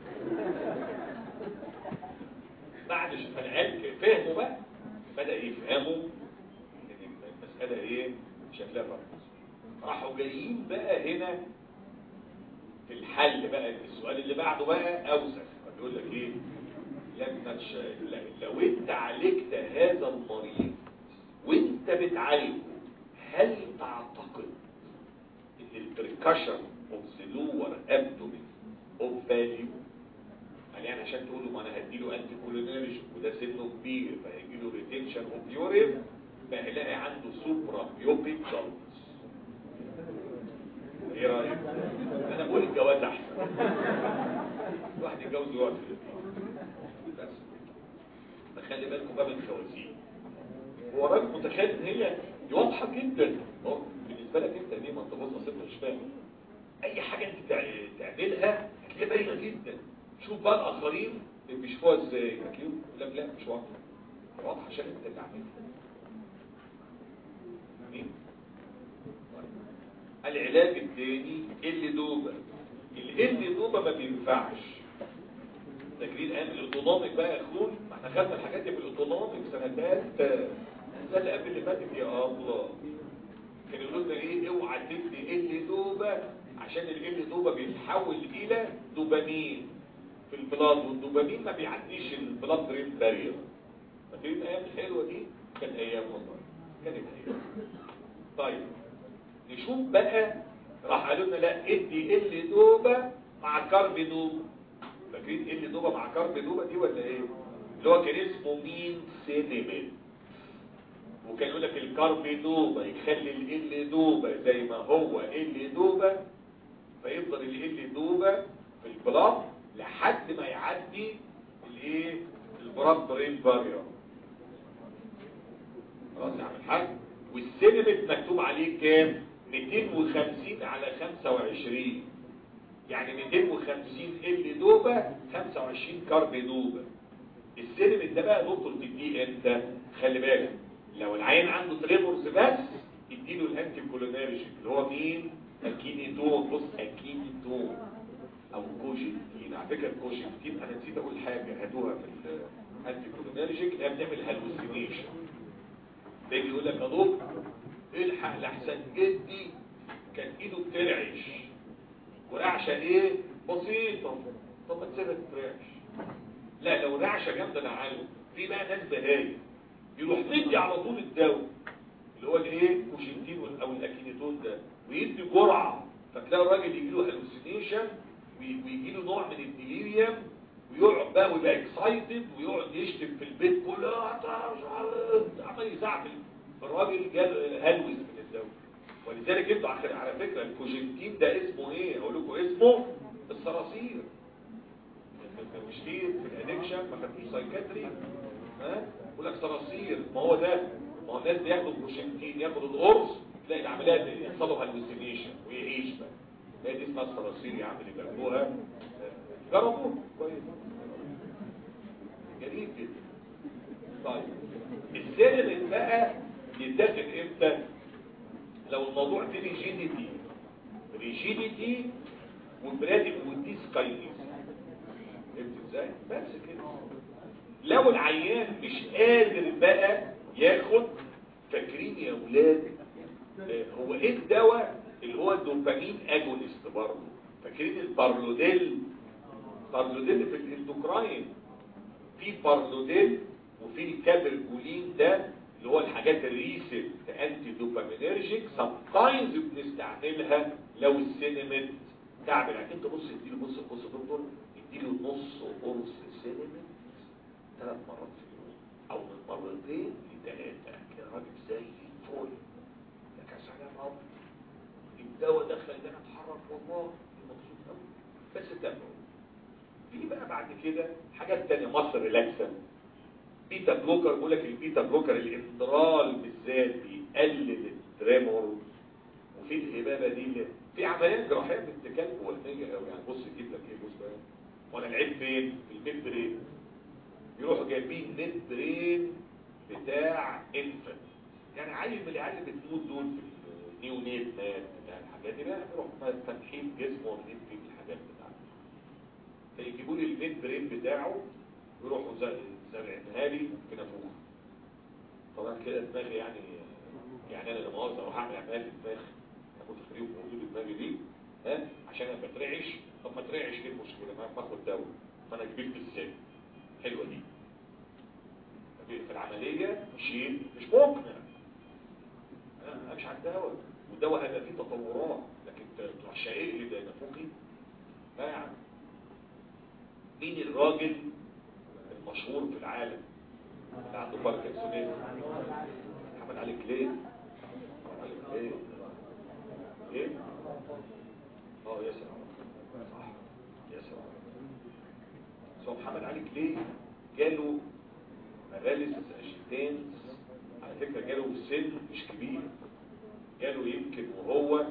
بعد ش- فالعيال فهموا بقى بدأ يفهموا ان المسألة ايه شكلها فرق راحوا جايين بقى هنا في الحل بقى السؤال اللي بعده بقى اوسخ بيقول لك ايه لما تش... ل- لو انت عالجت هذا المريض وانت بتعالجه هل تعتقد ان البركشن اوف ذا لور ابدومين اوف فاليو يعني عشان تقول له ما انا هديله انتي كولينيرج وده سنه كبير فهيجي له ريتنشن اوف يورين فهيلاقي عنده سوبرا بيوبيك جلطس ايه رايك؟ انا بقول الجواز احسن الواحد يتجوز ويقعد في البيت بس فخلي بالكم بقى من الخوازيق هو راجل متخيل ان هي دي واضحه جدا هو بالنسبه لك انت ليه ما انت بص اصل مش فاهم اي حاجه انت تع- تعملها هتلاقيها باينه جدا شوف بقى الاخرين بيشوفوها ازاي هتلاقيهم يقول لك لا مش واضحه واضحه عشان انت اللي عاملها مين؟ العلاج الثاني اللي دوبة اللي دوبة ما بينفعش تجريد قام الاوتونوميك بقى يا اخوان ما احنا خدنا الحاجات دي في الاوتونوميك سنه ثالثه ده اللي قبل اللي فاتت يا الله كانوا يقولوا لنا ايه اوعى تدي ال دوبه عشان ال دوبه بيتحول الى دوبامين في البلاد والدوبامين ما بيعديش البلاد برين بارير فاكرين الايام الحلوه دي كانت ايام والله كانت ايام طيب نشوف بقى راح قالوا لنا لا ادي ال دوبه مع كارب دوبه فاكرين ايه اللي دوبه مع كارب دوبه دي ولا ايه اللي هو كان اسمه مين سينيمين وكان يقول لك الكارب دوبه يخلي ال دوبه زي ما هو ال دوبه فيفضل ال دوبه في البلاد لحد ما يعدي الايه البراد برين بارير خلاص يا عم الحاج والسينمت مكتوب عليه كام 250 على 25 يعني 250 ال دوبة 25 كارب دوبة السينمت ده بقى دكتور تديه امتى خلي بالك لو العين عنده تريمورز بس اديله الانتي كولينيرجيك اللي هو مين اكينيتون بص اكينيتون او كوجينتين على فكره الكوجينتين انا نسيت اقول حاجه هاتوها في الانتي كولينرجيك اللي هي بتعمل هالوسينيشن بيجي يقول لك يا دكتور الحق لحسن جدي كان ايده بترعش ورعشه ايه بسيطه طب ما تسيبها ترعش لا لو رعشه جامده نعاله في بقى ناس بهايم يروح مدي على طول الدواء اللي هو الايه كوشنتين او الاكينيتون ده ويدي جرعه فتلاقي الراجل يجي له هلوسينيشن ويجي له نوع من الديليريوم ويقعد بقى ويبقى اكسايتد ويقعد يشتم في البيت كله عمال يزعل الراجل جال هلوس من الدواء ولذلك انتوا على فكره الكوجنتين ده اسمه ايه اقول لكم اسمه الصراصير مش دي في الادكشن ما خدتوش سايكاتري ها يقول لك صراصير ما هو ده ما هو الناس بياخدوا الكوجنتين ياخدوا القرص تلاقي العمليات يحصل له هلوسينيشن ويعيش بقى هي دي اسمها الصراصير يا عم اللي بياخدوها جربوا كويس جميل جدا طيب السينما بقى يتاخد امتى لو الموضوع فيه ريجيديتي ريجيديتي وبرادك وديسكاينيز فهمت ازاي بس كده لو العيان مش قادر بقى ياخد فاكرين يا ولاد آه هو ايه الدواء اللي هو الدوبامين اجونست برضه فاكرين البارلوديل بارلوديل في الاندوكراين في بارلوديل وفي الكابرجولين ده اللي هو الحاجات الريسل انتي دوبامينرجيك سام تايمز بنستعملها لو السينمنت تعب يعني انت بص اديله بص بص دكتور اديله نص قرص سينمنت ثلاث مرات في اليوم او من مرتين لثلاثه كده راجل زي الفل يا كاس على رب الدواء ده خلاني اتحرك والله مبسوط قوي بس تابعه في بقى بعد كده حاجات تانية مصر ريلاكسن بيتا بلوكر بقول لك البيتا بلوكر الاندرال بالذات بيقلل التريمور وفي الهبابه دي اللي في عمليات جراحيه بنت كلب وهميه قوي يعني بص يجيب لك ايه بص بقى وانا العيب فين في الميد برين يروحوا جايبين ميد برين بتاع انفنت يعني عيل من العيال اللي بتموت دول في النيونيت بتاع الحاجات دي بقى يروح فاتحين جسمه واخدين فيه الحاجات بتاعته فيجيبوا لي الميد برين بتاعه ويروحوا زرعنها لي في نافوخ طبعا كده دماغي يعني يعني انا لما اوزع اروح اعمل عمليه دماغ اخد خريف موجود دماغي دي ها عشان انا بترعش طب ما ترعش ايه المشكله ما باخد دواء فانا كبرت السن حلوه دي في العمليه شيء مش مقنع انا مش على الدواء والدواء هيبقى فيه تطورات لكن تروح شايل لي ده نافوخي لا يا عم مين الراجل المشهور في العالم اللي عنده باركنسونيز محمد علي كليه محمد علي كليه ايه اه ياسر صح ياسر سو محمد علي كليه جاله مغالس اشتانز على فكره جاله سن مش كبير جاله يمكن وهو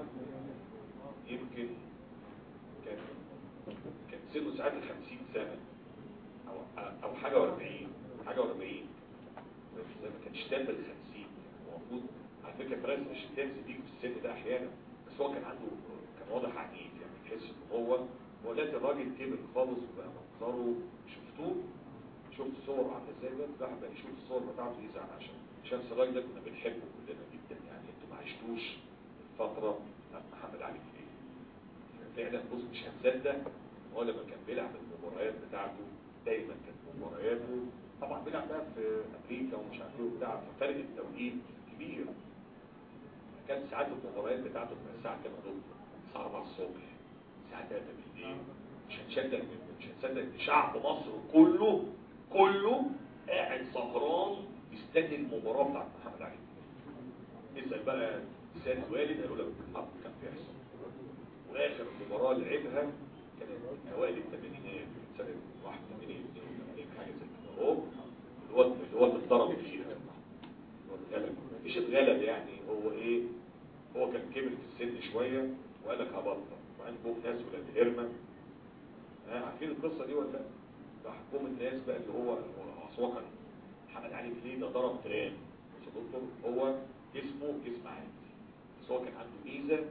يمكن كان كان سنه ساعات ال 50 سنه او او حاجه و40 حاجه و40 بس ما كانش تام بال 50 هو المفروض على فكره فرنسا مش تنس دي في السن ده احيانا بس هو كان عنده كان واضح عنيف يعني تحس ان هو هو دلوقتي الراجل كبر خالص وبقى منظره شفتوه شفت صور عامله ازاي ده الواحد بقى يشوف الصور بتاعته يزعل عشان شمس الراجل ده كنا بنحبه كلنا جدا يعني انتوا ما عشتوش الفتره بتاعت محمد علي كليه فعلا بص مش هتصدق هو لما كان بيلعب المباريات بتاعته دايما كانت مبارياته طبعا بيلعب بقى في امريكا ومش عارف ايه وبتاع ففرق التوقيت كبير كانت ساعات المباريات بتاعته من الساعه كام دول الساعه 4 الصبح الساعه 3 بالليل مش هتصدق مش هتصدق ان شعب مصر كله كله قاعد سهران يستني المباراه بتاعت محمد علي اسال بقى سيد الوالد هيقول لك الحق كان بيحصل واخر مباراه لعبها كانت اوائل الثمانينات سنه 81 82 حاجه زي كده اهو اللي هو اللي هو اللي اتضرب فيها هو اتغلب مش اتغلب يعني هو ايه هو كان كبر في السن شويه وقال لك هبطل وبعدين جم ناس ولاد هرمه ها عارفين القصه دي ولا لا؟ راح جم الناس بقى اللي هو اصل هو كان محمد علي كليه ده ضرب ترام بس دكتور هو جسمه جسم عادي بس هو كان عنده ميزه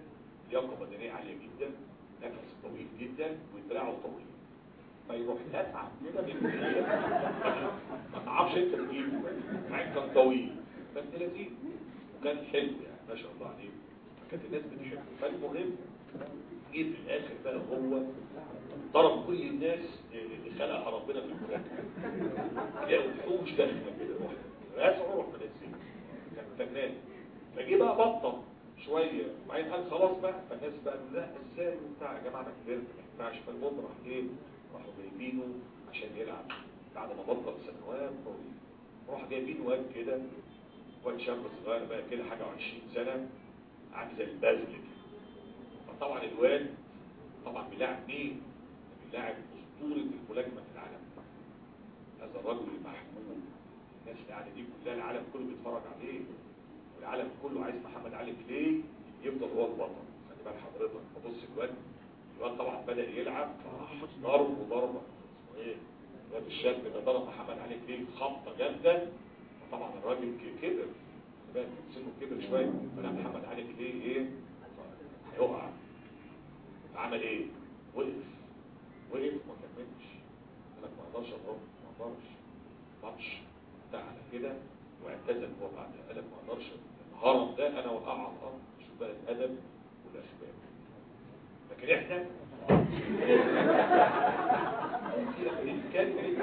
لياقه بدنيه عاليه جدا نفس طويل جدا ودراعه طويل فيروح نسعى كده من البداية. ما تعرفش انت تجيبه معاك كان طويل فانت لذيذ وكان حلو يعني ما شاء الله عليه كانت الناس بتحبه فالمهم جه في الاخر بقى هو ضرب كل الناس اللي خلقها ربنا في الكون لقوا وحوش داخله كده روح راسعه روح منزله كان فنان فجه بقى بطل شويه وبعدين قال خلاص بقى فالناس بقى قالوا لا ازاي وبتاع يا جماعه ما كبرت ما ينفعش فالمهم راح ايه راحوا جايبينه عشان يلعب بعد ما بطل سنوات طويله راح جايبين واد كده واد شاب صغير بقى كده حاجه و20 سنه عامل زي البذل كده فطبعا الواد طبعا بيلاعب مين؟ بيلاعب اسطوره الملاكمه في العالم هذا الرجل المحمود الناس اللي قاعده دي كلها العالم كله بيتفرج عليه والعالم كله عايز محمد علي كلي يفضل هو البطل خلي بال حضرتك فبص الواد الواد طبعا بدا يلعب فراح ضرب وضربه اسمه ايه الواد الشاب ده ضرب محمد علي كلي خبطه جامده طبعا الراجل ك- كبر خلي بالك سنه كبر شويه فلا محمد علي كلي ايه هيقع عمل ايه وقف وقف ما كملش قال لك ما اقدرش اضرب ما اقدرش ماتش بتاع على كده واعتزل هو بعد قال لك ما اقدرش الهرم ده انا وقع على الارض شوف بقى الادب والاخلاق لكن احنا بنتكلم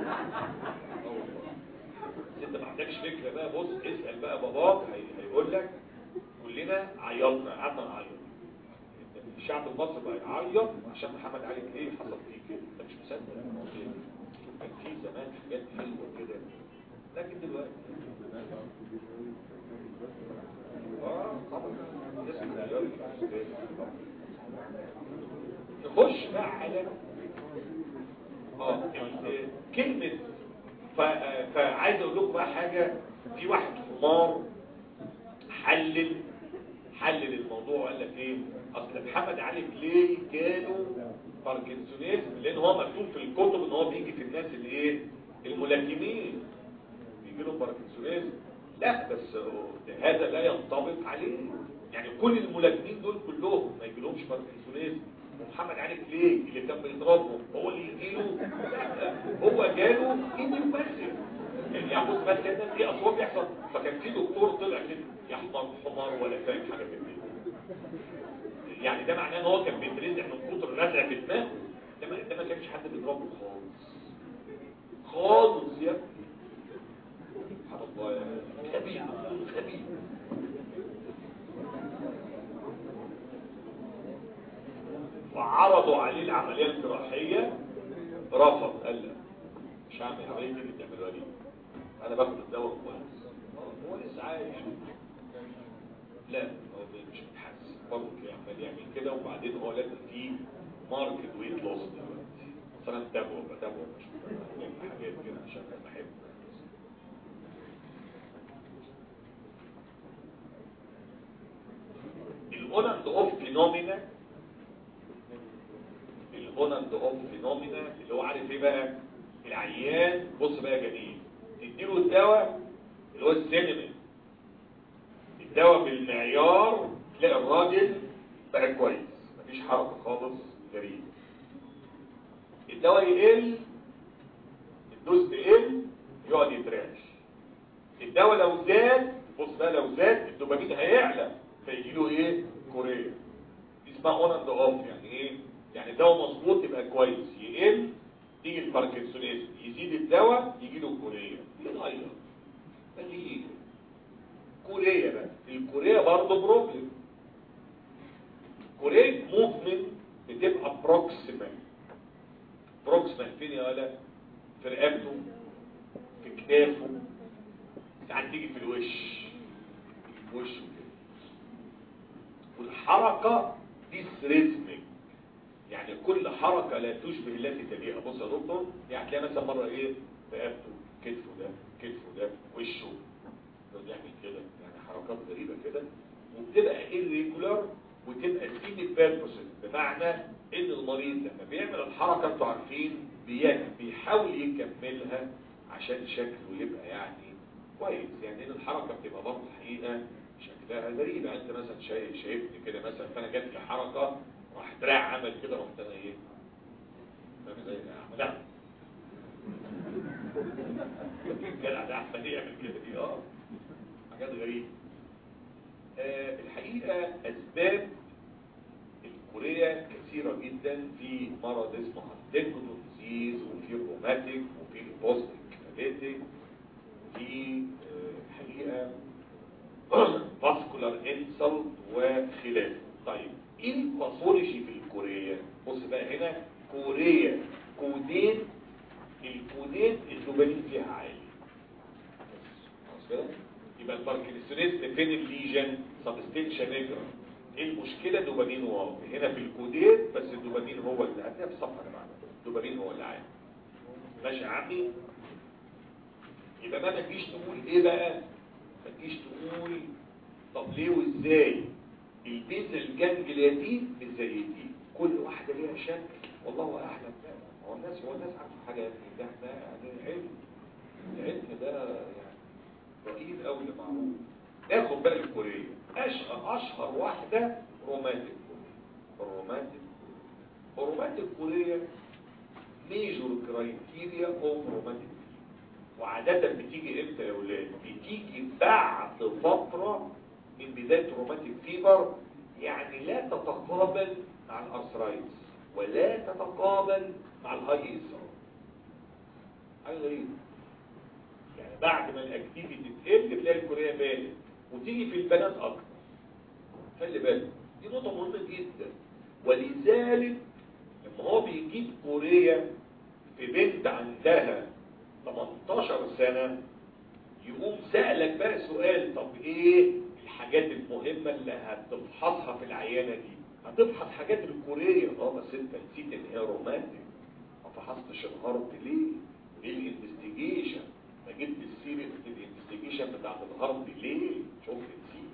بس انت ما عندكش فكره بقى بص اسال بقى باباك هي- هيقول لك كلنا عيطنا قعدنا نعيط الشعب المصري بقى يعيط عشان محمد علي كليه حصل فيه كده انت مش مصدق كان في زمان حاجات حلوه كده لكن دلوقتي اه طبعا الناس بتغير. نخش بقى على اه ال- كلمه ف- آه، فعايز اقول لكم بقى حاجه في واحد حمار حلل حلل الموضوع وقال لك ايه اصل محمد علي كلي جاله باركنسونيزم لان هو مكتوب في الكتب ان هو بيجي في الناس اللي ايه الملاكمين بيجي لهم باركنسونيزم لا بس هذا لا ينطبق عليه يعني كل الملاكمين دول كلهم ما يجيلهمش باركنسونيزم ومحمد علي كلي اللي كان بيضربهم هو اللي يجيله لا، هو جاله ايديوباثي يعني بص بس الناس ايه اصوات بيحصل فكان في دكتور طلع كده يحمر حمار ولا فاهم حاجه في الدنيا يعني ده معناه ان هو كان بيترزع من كتر الرزع في دماغه ده ما, ده ما كانش حد بيضربه خالص خالص يا ابني سبحان الله يا غبي غبي وعرضوا عليه العمليه الجراحيه رفض قال لا مش هعمل عمليه اللي بتعملوها دي انا باخد الدواء كويس هو لسه عايش لا هو مش متحسن برضه كده عمال يعمل كده وبعدين هو لازم فيه ماركت ويت لوس دلوقتي بس انا متابعه بتابعه مش بعمل حاجات كده عشان انا بحبه الاون اند اوف فينومينا الاون اند اوف فينومينا اللي هو عارف ايه بقى العيان بص بقى يا جميل تديله الدواء اللي هو السينمين الدواء بالمعيار تلاقي الراجل بقى كويس مفيش حركه خالص غريب الدواء يقل الدوز تقل يقعد يتراش الدواء لو زاد بص بقى لو زاد الدوبامين هيعلى فيجي له ايه كوريا دي اسمها اون اند اوف يعني ايه يعني الدواء مظبوط يبقى كويس يقل تيجي الباركنسونيزم يزيد الدواء يجي له كوريا يغير تغيير كوريا بقى الكوريا برضه بروبلم كوريا موفمنت بتبقى بروكسيمال بروكسيمال فين يا ولا في رقبته في كتافه ساعات تيجي في الوش في وشه كده والحركة ديسريزمك يعني كل حركة لا تشبه التي تليها بص يا دكتور يعني تلاقي مثلا مرة ايه رقبته كتفه ده كتفه ده وشه يقعد يعمل كده يعني حركات غريبة كده وبتبقى irregular وتبقى سين بيربوسل بمعنى ان المريض لما بيعمل الحركة انتوا عارفين بي- بيحاول يكملها عشان شكله يبقى يعني كويس يعني ان الحركة بتبقى برضه الحقيقة شكلها غريب يعني انت مثلا شايف شايفني كده مثلا فانا جات لي حركه راح دراع عمل كده رحت انا ايه فاهم ازاي اعملها الجدع ده احسن يعمل كده دي اه حاجات غريبه آه الحقيقه اسباب الكوريا كثيره جدا في مرض اسمه هانتنجتون ديزيز وفي الروماتيك وفي البوست كابيتيك في آه، الحقيقه فاسكولار انسلت وخلافه طيب ايه الباثولوجي في الكوريا بص بقى هنا كوريا كودين الكودين الدوبامين فيها عالي خلاص كده يبقى الباركنسونيزم فين الليجن سبستنشا نيجرا ايه المشكله دوبامين واطي هنا في الكودين بس الدوبامين هو اللي هتلاقيها في الصفحه اللي بعدها الدوبامين هو اللي عالي ماشي يا عمي يبقى ما تجيش تقول ايه بقى ما تجيش تقول طب ليه وازاي البيزل جانجليا دي مش زي دي كل واحده ليها شكل والله اعلم بقى هو الناس هو الناس عارفه حاجه يا ابني ده احنا يعني علم العلم ده يعني رهيب قوي معروف ناخد بقى الكوريه اشهر اشهر واحده رومانتيك الرومانتيك الرومانتيك كوريه ميجور كرايتيريا اوف رومانتيك وعادة بتيجي امتى يا ولاد بتيجي بعد فترة من بداية روماتيك فيبر يعني لا تتقابل مع الارثرايتس ولا تتقابل مع الهاي ايسر حاجة غريبة يعني بعد ما الاكتيفيتي تقل تلاقي الكورية بانت وتيجي في البنات اكتر خلي بالك دي نقطة مهمة جدا ولذلك لما هو بيجيب كورية في بنت عندها 18 سنة يقوم سألك بقى سؤال طب ايه الحاجات المهمة اللي هتفحصها في العيانة دي هتفحص حاجات الكورية اه بس انت نسيت ان هي رومانتك ما فحصتش الهارت ليه ليه الانفستيجيشن ما جبت السيرة الانفستيجيشن بتاعت الهارت ليه شوف نسيت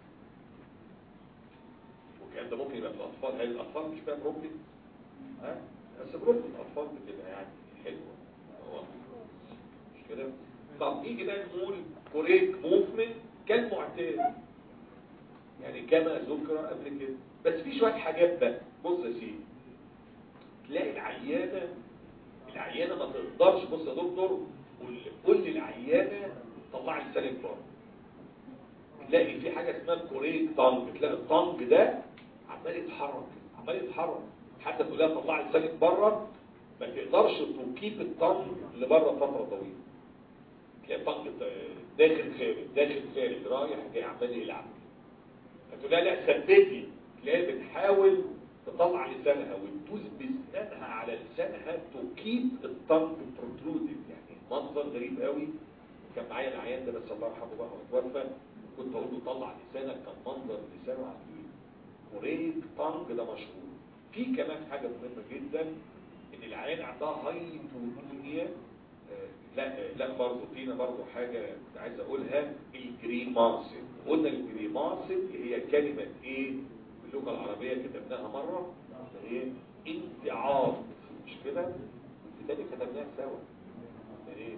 وكان ده ممكن يبقى في الاطفال هل الاطفال مش فاهم روبلي ها بس بروبلي الاطفال بتبقى يعني حلوه هو مش كده طب نيجي بقى نقول كوريك موفمنت كالمعتاد يعني كما ذكر قبل كده بس في شويه حاجات بقى بص يا سيدي تلاقي العيانه العيانه ما تقدرش بص يا دكتور قول قول للعيانه طلعي لسانك بره تلاقي في حاجه اسمها الكوريك تانج تلاقي التانج ده عمال يتحرك عمال يتحرك حتى تقول لها طلعي لسانك بره ما تقدرش تكيب التانج لبره فتره طويله تلاقي التانج داخل خارج داخل خارج رايح جاي عمال يلعب فتقول لها لا ثبتي تلاقيها بتحاول تطلع لسانها وتدوس بسنانها على لسانها تكيب التانج بروترودد يعني منظر غريب قوي كان معايا العيان ده بس الله يرحمه بقى وتوفى كنت اقول له طلع لسانك كان منظر لسانه عجيب وريد تانج ده مشهور في كمان حاجه مهمه جدا ان العيان عندها هايبوتونيا آه، لا آه، لا برضه فينا برضه حاجه كنت عايز اقولها الجريماسل قلنا الجريماسل هي كلمه ايه باللغه العربيه كتبناها مره ايه انتعاض مش كده بالتالي كتبناها سوا ايه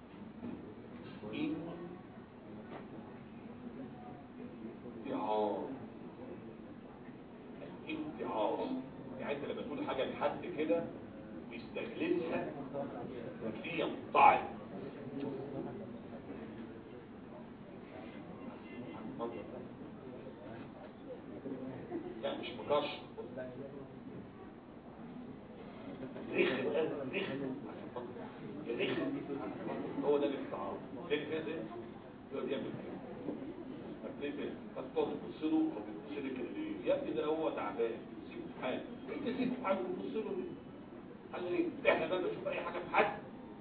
انتعاض الانتعاض يعني انت لما تقول حاجه لحد كده بيستغلسها وتلاقيه ينطعم لا مش مكرش رخم رخم رخم هو ده الانتعاض ليه كده يقعد يعمل كده هتلاقي كده هتقعد تبص له فبتبص لي كده ليه يا ابني ده هو تعبان سيبه في حاله انت سيبه في حاله وتبص له ليه قال لي احنا بقى بنشوف اي حاجه في حد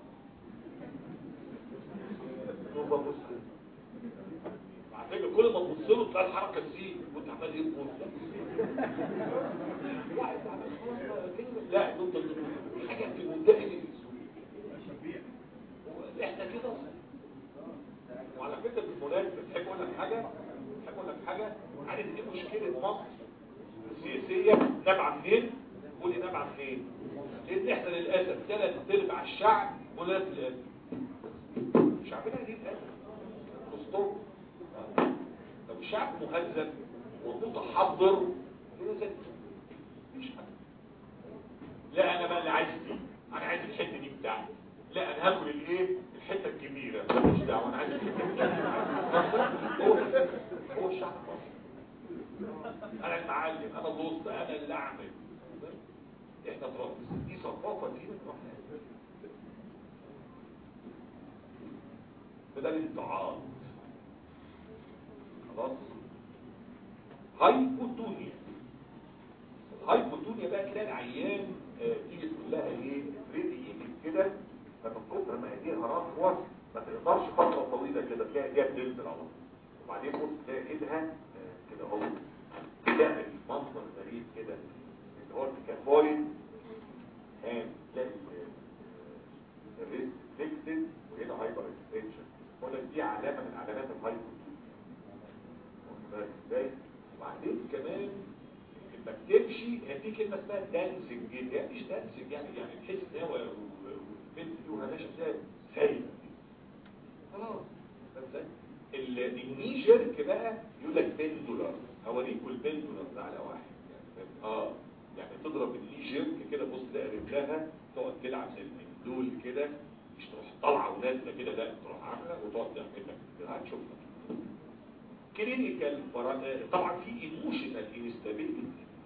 هو بص على فكره كل ما تبص له تلاقي الحركه تزيد وانت عمال ايه تبص واحد عمال خلاص كده لا انت في حاجه في منتهى احنا كده وعلى فكره بالمناسبه تحب اقول لك حاجه تحب اقول لك حاجه عارف ايه مشكله مصر السياسيه نابعه منين قول لي نابعه منين لان احنا للاسف ثلاث ارباع الشعب ولاة الاسف شعبنا دي الاسف اسطوره طب لو شعب مهذب ومتحضر يزد مش حاجه لا انا بقى اللي عايز دي انا عايز الحته دي بتاعتي لا انا هاكل الايه الحته الكبيره مش دعوه انا عايز الحته الكبيره هو هو الشعب المصري انا المعلم انا الوسط انا اللي اعمل احنا ترابيز دي ثقافه دي من واحنا فده الانتعاض خلاص هايبوتونيا الهايبوتونيا بقى تلاقي العيان آه، تيجي تقول لها ايه ريدي يجي كده فمن كتر ما ايديها رخوه ما تقدرش فتره طويله كده تلاقي ايديها بتنزل على طول وبعدين بص تلاقي ايدها آه، كده اهو تعمل منظر غريب كده اللي هو الكافويد هام تلاقي آه، الريست فيكسد وهنا هايبر اكستنشن هنا دي علامه من علامات الهايبوتونيا واخد بالك ازاي وبعدين كمان لما بتمشي هي في كلمه اسمها دانسنج جدا يعني مش دانسنج يعني يعني تحس ان هو والبنت دي وهي ماشيه ازاي سايبه خلاص فاهم ازاي؟ ال- الني جيرك بقى يقول لك بندولار هوريكوا البندولار ده على واحد يعني فاهم؟ اه يعني تضرب الني جيرك كده بص تلاقي رجلها تقعد تلعب زي البندول كده مش تروح طالعه ونازله كده لا تروح عامله وتقعد تعمل لك كده هتشوفها كلينيكال طبعا في ايموشنال انستابيلتي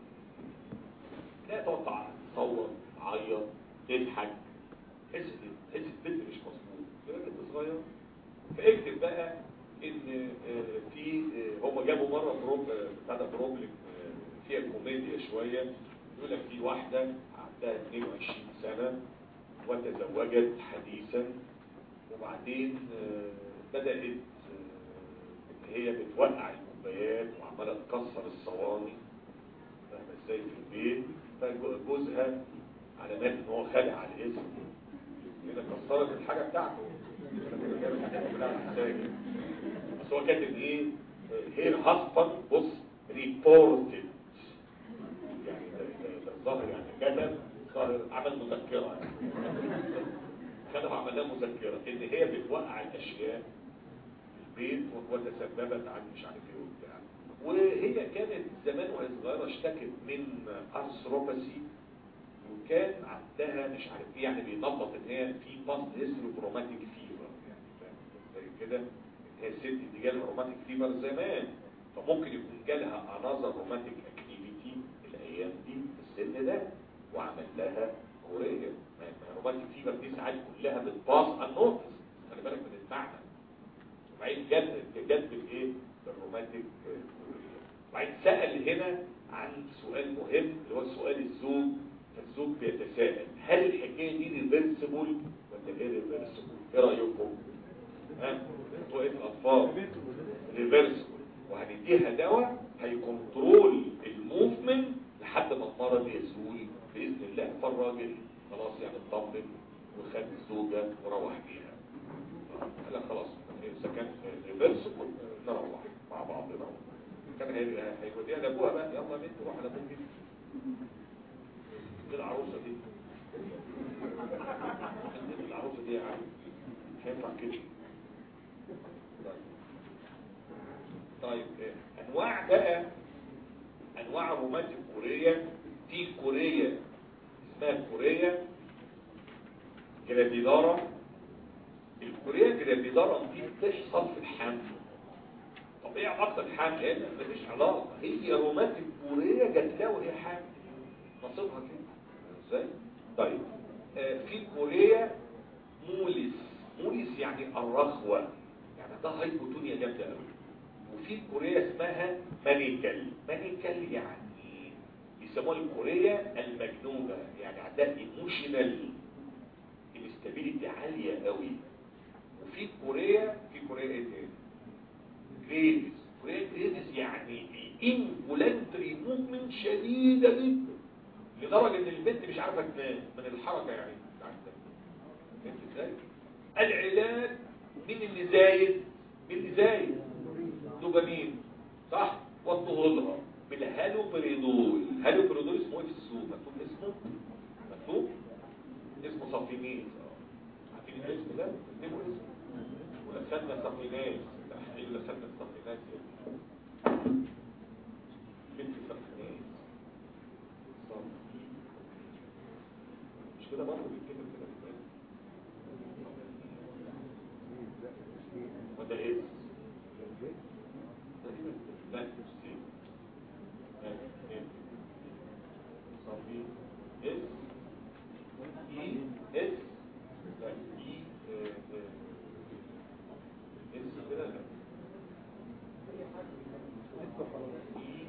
لا تقعد تصور تعيط تضحك تحس تحس البنت مش مظبوط تبقى بنت صغيره فاكتب بقى ان آه، في آه، هم جابوا مره بروب آه، بتاع ده بروبلم آه، فيها كوميديا شويه يقول لك في واحده عندها 22 سنه وتزوجت حديثا وبعدين آه، بدات آه، ان هي بتوقع الكوبايات وعماله تكسر الصواني فاهمه ازاي في البيت فجوزها على مال ان هو خالع على الاسم هنا كسرت الحاجه بتاعته بس هو كاتب ايه هير هاسبند بص ريبورتد يعني ده- ده- ده الظاهر يعني كتب ظاهر عمل مذكره يعني كتب عمل لها مذكره ان هي بتوقع الاشياء البيت وتسببت عن مش عارف ايه وبتاع وهي كانت زمان وهي صغيره اشتكت من ارثروباسي وكان عندها مش عارف ايه يعني بينبط ان هي في باست هيستوري روماتيك فيفر يعني فاهم زي كده ان هي الست دي جالها روماتيك فيفر زمان فممكن يكون جالها انذر روماتيك اكتيفيتي الايام دي في السن ده وعمل لها كوريه ما ما روماتيك فيفر دي ساعات كلها بتباص النوتس خلي بالك من المعنى وبعدين جد جد بالايه بالروماتيك كوريه وبعدين سأل هنا عن سؤال مهم اللي هو سؤال الزوج فالزوج بيتساءل هل الحكايه دي ريفرسبل ولا غير ريفرسبل ايه رايكم ها انتوا ايه في الاطفال ريفرسبل وهنديها دواء هيكنترول الموفمنت لحد ما المرض يزول باذن الله فالراجل خلاص يعني اطمن وخد الزوجه وروح بيها لا خلاص اذا كان ريفرسبل نروح مع بعضنا كان هي- هيوديها لابوها بقى يلا بنت روح لابوك ايه العروسه دي إيه العروسه دي يا عم مش هينفع كده طيب. طيب إيه؟ انواع بقى انواع روماتيك كوريا في كوريا اسمها كوريا جراديدارا الكوريا جراديدارا دي بتحصل في الحمل طب ايه علاقه الحمل هنا مفيش علاقه هي روماتيك كوريا جات لها وهي حامل نصيبها كده ازاي طيب آه في كوريا مولس مولس يعني الرخوه يعني ده هايبوتونيا جامده قوي وفي كوريا اسمها مانيكال مانيكال يعني بيسموها الكوريا المجنونه يعني عندها ايموشنال انستابيليتي عاليه قوي وفي كوريا في كوريا ايه تاني جريدز كوريا جريدز يعني انفولنتري موفمنت شديده جدا لدرجه ان البنت مش عارفه تنام من الحركه يعني بتاعتها فهمت ازاي؟ العلاج مين اللي زايد؟ مين اللي زايد؟ دوبامين صح؟ والطهولها بالهالوبريدول هالوبريدول اسمه ايه في السوق؟ مكتوب اسمه؟ مكتوب؟ اسمه صافينيز اه عارفين الاسم ده؟ اكتبوا اسمه ولا خدنا صافيناز تحليل ولا خدنا صافيناز بنت سفنان صافي مش كده برضه بيتكتب كده في البلد وده ايه لا مش سي لا إيه؟ صافي اس اي اس لا اي آه، آه، اس كده لا اي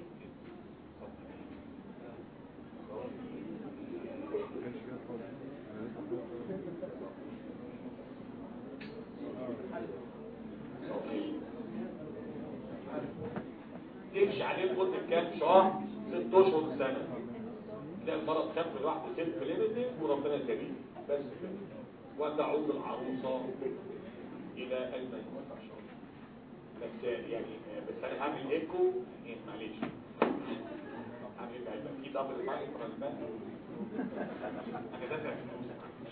صافي تمشي عليه لمده كام شهر ست اشهر سنه تلاقي المرض خف لوحده سيلف ليميتنج وربنا كريم بس كده وتعود العروسه الى المنزل بس يعني بس انا هعمل ايكو إيه، معلش هعمل ايه بقى في دبل مايك البان انا دافع فلوس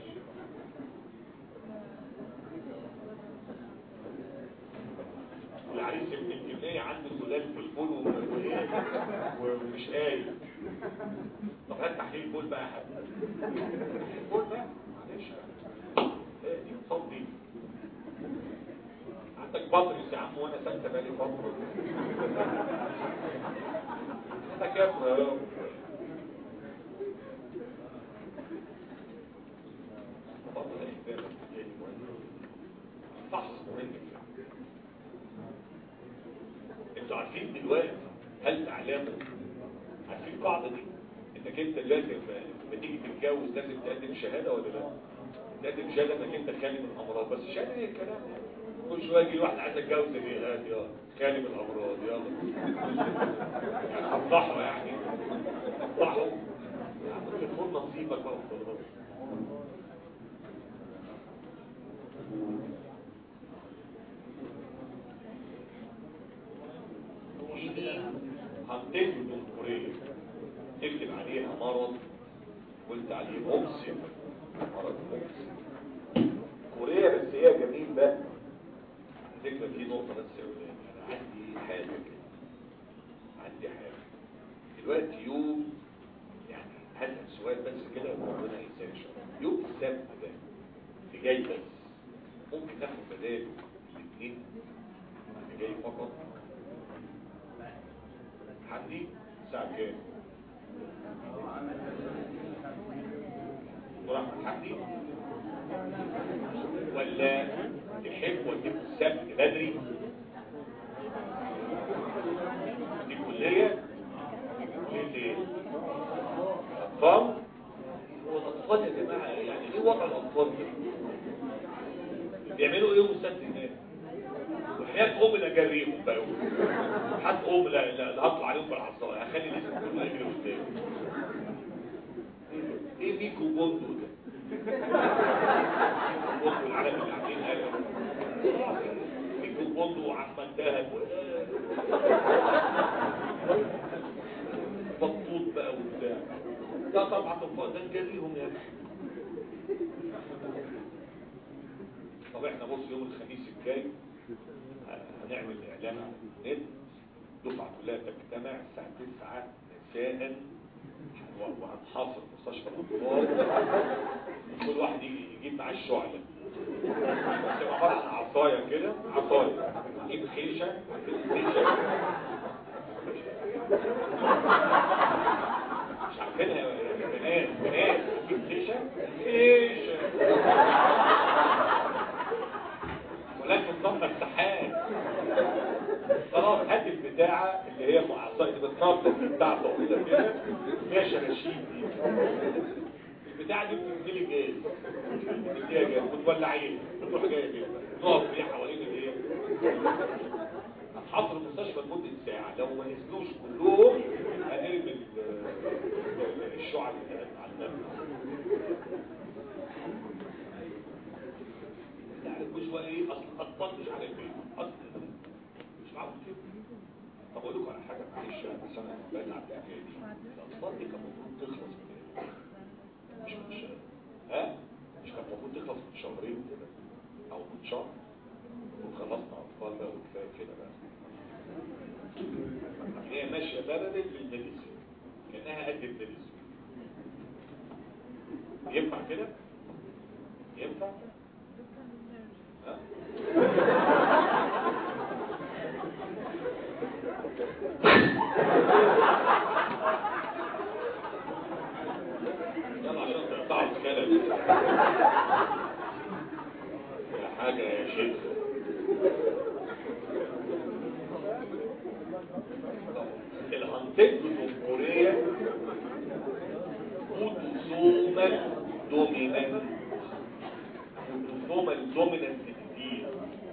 والعريس ابن الجنيه عنده سلال في البول و- و- ومش قايل طب هات تحليل بول بقى يا حبيبي تحليل بول بقى معلش ايه دي تصدي عندك بطرس يا عم وانا ساكته بقالي فتره عندك يا ابني بطل الاحباب فحص مهم انتوا عارفين دلوقتي هل تعلموا عارفين القاعده دي انك انت لازم لما تيجي تتجوز لازم تقدم شهاده ولا لا تقدم شهاده انك انت خالي من الامراض بس شهاده ايه الكلام ده كل شويه يجي واحد عايز اتجوز ايه هات يلا خالي من الامراض يلا يعني افضحوا يعني افضحوا يا عم تكون نصيبك بقى وخلاص دي هتكتب الكورية تكتب عليها مرض قلت عليه مبسم مرض مبسم كوريا بس هي جميل بقى على فكرة في نقطة بس يا ولاد أنا عندي حاجة كده عندي حاجة دلوقتي يوم يعني هسأل سؤال بس كده وربنا يسهل شوية يوم السبت ده اللي جاي بس ممكن ناخد بداله الاثنين اللي جاي فقط حدي الساعة كام؟ دكتور احمد حمدي ولا تحب وديك السبت بدري دي كلية كلية ايه؟ اطفال هو الاطفال يا جماعة يعني ايه وضع الاطفال ده؟ بيعملوا ايه يوم السبت هناك؟ وحياة ام لا اجريهم بقى حتى ام لا لا لا هطلع عليهم بالعصايه هخلي الاسم كله يجري قدامي ايه ميكو بوندو ده بوندو العالم اللي عاملين قلق ميكو بوندو وعمان دهب بطوط بقى وبتاع ده طبعا ده نجريهم يا اخي طب احنا بص يوم الخميس الجاي هنعمل اعلان على النت دفعة كلها تجتمع الساعة 9 مساء وهنحاصر مستشفى الاطفال كل واحد يجي يجيب معاه الشعلة تبقى عبارة عن عصاية كده عصاية يجيب خيشة خيشة مش عارفينها يا بنات بنات يجيب خيشة خيشة ولكن ضمن السحاب خلاص هات البتاعة اللي هي معصاية بتنطط بتاع طويلة كده فيها شراشيب دي البتاعة دي بتنزلي جاز بتديها جاز وتولعيه بتروح جاية كده نقف فيها حوالين الايه هتحصل المستشفى لمدة ساعة لو ما نزلوش كلهم هنرمي الشعب على النبي يعني كل شويه ايه اصل اطفال مش على البيت اصل مش عارف كده طب اقول لكم على حاجه معلش بس انا بزعل الحكايه دي الاطفال دي كان المفروض تخلص من مش من شهر ها مش كان المفروض تخلص من شهرين كده او من شهر وخلصنا اطفال بقى وكفايه كده بقى هي ماشيه بارلل للميديسين كانها قد الميديسين ينفع كده ينفع ها؟ يلا عشان تقطعوا الكلام يا حاجة يا شيخ الأنتج الجمهورية اوتوسوما دومينانت اوتوسوما دومينانت جديد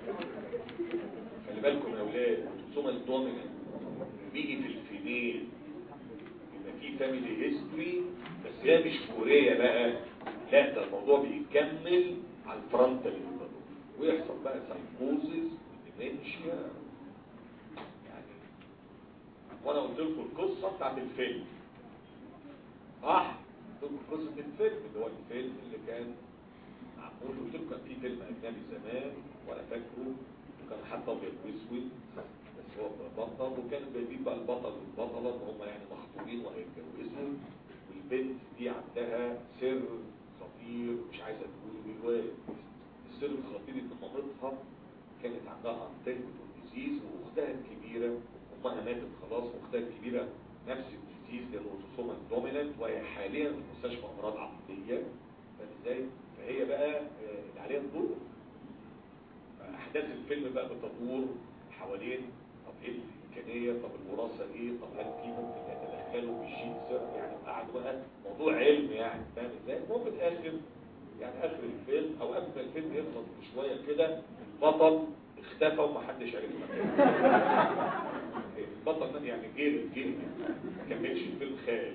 خلي بالكم يا اولاد اوتوسوما دومينانت بيجي في الفيميل يبقى في فاميلي هيستوري بس هي مش كورية بقى لا ده الموضوع بيكمل على الفرونتال ويحصل بقى سايكوزيس وديمنشيا يعني وانا قلت لكم القصه بتاعت الفيلم صح قلت لكم قصه الفيلم اللي هو الفيلم اللي كان معمول قلت لكم كان في فيلم اجنبي زمان وانا فاكره وكان حتى ابيض واسود بس هو بطل وكان جايبين بقى البطل والبطله ان هم يعني مخطوبين وهيتجوزوا والبنت دي عندها سر خطير مش عايزه تقول الواد السر الخطير ان مامتها كانت عندها انتيجوتال ديزيز واختها الكبيره امها ماتت خلاص واختها الكبيره نفس الديزيز دي الاوتوسوما دومينانت وهي حاليا في مستشفى امراض عقليه فاهم ازاي؟ فهي بقى آه، اللي عليها الدور احداث الفيلم بقى بتدور حوالين طب ايه الامكانيه طب الوراثه ايه طب هل في ممكن يتدخلوا في الجين سر يعني قعدوا بقى موضوع علم يعني فاهم ازاي؟ المهم في الاخر يعني اخر الفيلم او قبل ما الفيلم يخلص بشويه كده البطل اختفى ومحدش عرف مكانه البطل ده يعني جيل الجيل ما كملش الفيلم خايف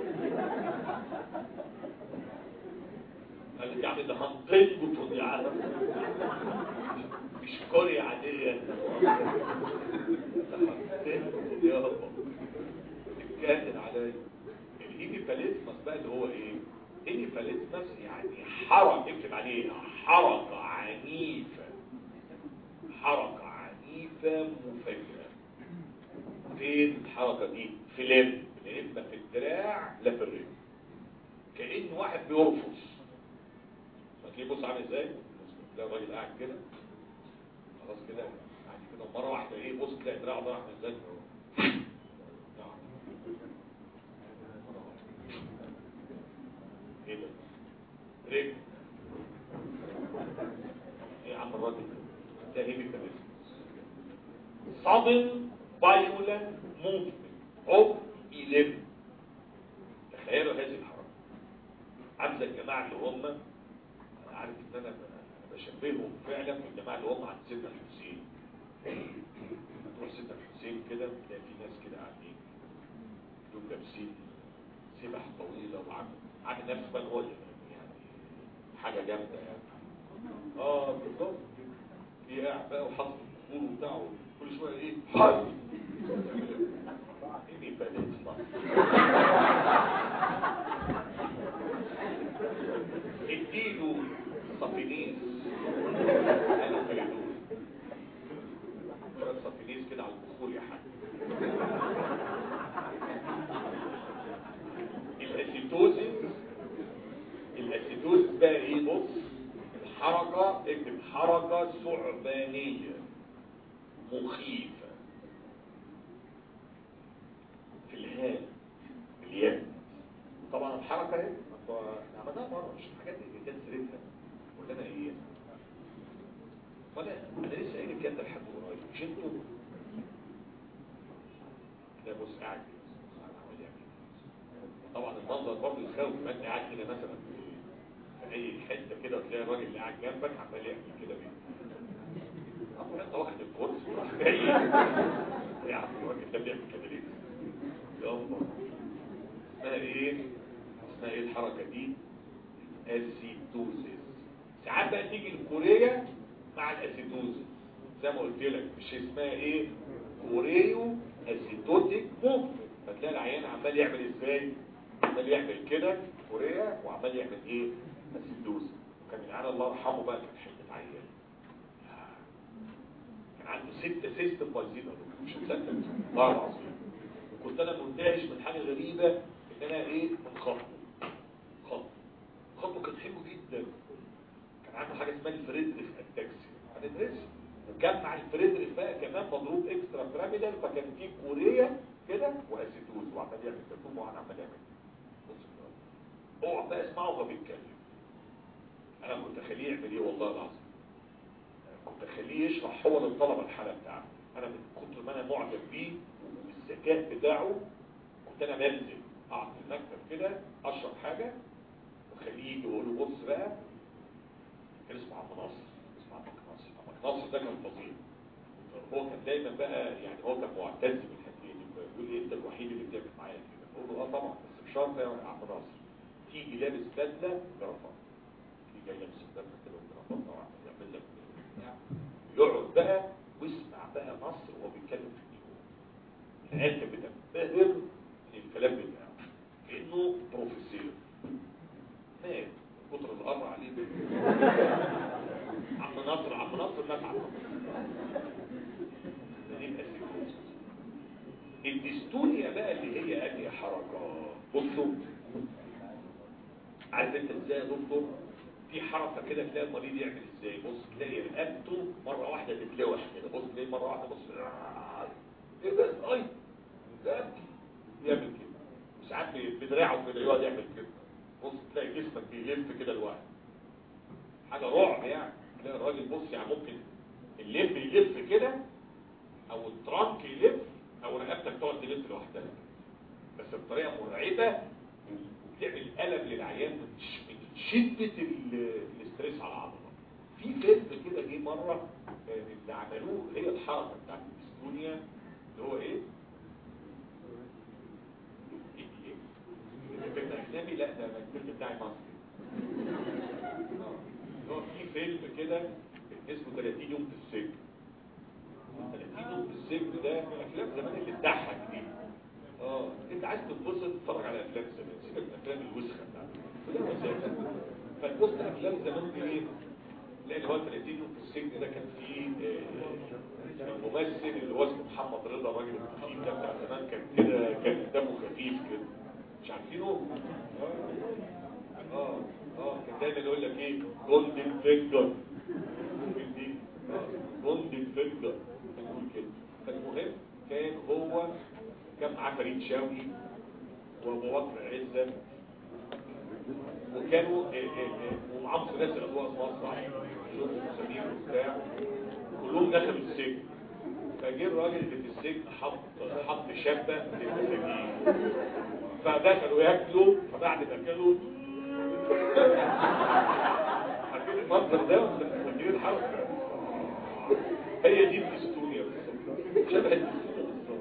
قال لك يا عم ده هنطلقه يا عم مش كوريا عادية ده هنطلقه يا رب اتكاتل عليا الهيميفاليزمس بقى اللي هو ايه هيميفاليزمس يعني حركة اكتب عليه حركة عنيفة حركة عنيفة مفاجئة فين الحركة دي في اليد لا اما في الدراع لا في الرجل كأن واحد بيرفض فتلاقيه بص عامل ازاي تلاقي الراجل قاعد كده خلاص كده قاعد كده مرة واحدة ايه بص تلاقي دراعه ده عامل ازاي نعم. مرة واحدة. ايه ده رجل ايه يا عم الراجل ده هيمي كابيزم sudden violent movement of 11 تخيلوا هذه الحركة عامل زي الجماعة اللي هم أنا عارف ان انا ب- بشبههم فعلا بالجماعة اللي هم عند سيدنا الحسين تروح سيدنا الحسين كده تلاقي في ناس كده قاعدين دول لابسين سبح طويلة وعامل عامل نفسه بقى إن هو يعني حاجة جامدة يعني اه بالظبط في قاعد بقى وحاطط الفول بتاعه كل شويه ايه حي ايه بقى ده اديله صفينيس انا فريدون شويه صفينيس كده على البخور يا حاج الاسيتوزيس الاسيتوزيس بقى ايه بص الحركة اكتب حركة ثعبانية مخيفة في الهال في اليد طبعا الحركة اهي انتوا عملناها مرة مش الحاجات اللي كانت سيرتها قلت انا ايه وانا انا لسه قايل الكلام ده لحد قريب مش انتوا ده بص قاعد كده، بص قاعد عمال يعمل كده. طبعا المنظر برضه يخوف ما انت قاعد كده مثلا في في اي حته كده تلاقي الراجل اللي قاعد جنبك عمال يعمل كده بيه اقول انت واخد الكرسي وراح جاي يا عم الراجل ده بيعمل كده ليه يلا اسمها ايه اسمها ايه الحركه دي اسيتوزيس ساعات بقى تيجي الكوريا مع الاسيتوزيس زي ما قلت لك مش اسمها ايه كوريو اسيتوتيك موفمنت فتلاقي العيان عمال يعمل ازاي عمال يعمل كده كوريا وعمال يعمل ايه اسيتوزيس كان العيان الله يرحمه بقى كان حته عيان كان عنده ستة سيستم بايظين مش مصدق والله العظيم وكنت انا مندهش من حاجه غريبه ان انا ايه من خطه خط خطه كان حلو جدا كان عنده حاجه اسمها الفريدريخ التاكسي هندرسها وكان مع الفريدريخ بقى كمان مضروب اكسترا بيراميدال فكان في كوريا كده واسيتوز وعمال يعمل ترتوب وعمال عمال يعمل بص كده اوعى بقى اسمعه وهو بيتكلم انا كنت اخليه يعمل ايه والله العظيم كنت اخليه يشرح هو للطلبه الحاله بتاعته انا من كتر ما انا معجب بيه والذكاء بتاعه كنت انا بنزل اقعد في المكتب كده اشرب حاجه واخليه يجي واقول له بص بقى كان اسمه عم ناصر اسمه عم ناصر عم ناصر ده كان فظيع هو كان دايما بقى يعني هو كان معتز بالحكايه دي بيقول لي انت الوحيد اللي بتعمل معايا كده بقول له اه طبعا بس بشرط يا عم ناصر تيجي لابس بدله جرافات تيجي جاي لابس بدله كده وجرافات طبعا يعمل لك بتاع. يقعد بقى واسمع بقى نصر وهو بيتكلم في التليفون العيال كانت بتنبهر من الكلام بتاعه كانه بروفيسور مات من كتر القرع عليه عم نصر عم نصر مات عم نصر الديستونيا بقى اللي هي أدي حركة بصوا عارف انت ازاي يا دكتور في حركة كده تلاقي المريض يعمل ازاي بص تلاقي رقبته مرة واحدة تتلوح كده بص تلاقي مرة واحدة بص ايه ده اي رقبتي يعمل كده ساعات بدراعه كده يقعد يعمل كده بص تلاقي جسمك بيلف كده لوحده حاجة رعب يعني تلاقي الراجل بص يعني ممكن اللب يلف كده او الترانك يلف او رقبتك تقعد تلف لوحدها بس بطريقه مرعبه وبتعمل الم للعيان من ش- من شده ال- الاستريس على العضله في فيلم كده جه مره آه، اللي عملوه هي الحركه بتاعت الديستونيا اللي هو ايه؟ إيه؟ إيه؟ فيلم اجنبي لا ده الفيلم بتاعي مصري آه. هو في فيلم كده اسمه 30 يوم في السجن 30 يوم في السجن ده من الافلام زمان اللي تضحك دي اه انت عايز تتبسط تتفرج على افلام زمان سيبك من الافلام الوسخه بتاعتك كلها وسائل فتبص افلام زمان دي ايه لان هو 30 يوم في السجن ده كان فيه آه، الممثل اللي هو اسمه محمد رضا الراجل الخفيف ده بتاع زمان كان كده كان دمه خفيف كده مش عارفينه؟ اه اه اه كان دايما يقول لك ايه جولدن فينجر دي جولدن فينجر يقول كده فالمهم كان هو كان معاه فريد شوقي وابو بكر عزت وكانوا آه، آه، آه، ومعاهم ثلاثة أضواء مصر شوف سمير وبتاع كلهم دخلوا السجن فجه الراجل اللي في السجن حط حط شابة للمساجين فدخلوا ياكلوا فبعد ما اكلوا عارفين المنظر ده ولا فاكرين الحركة هي دي الدستورية بالظبط شبه الدستورية بالظبط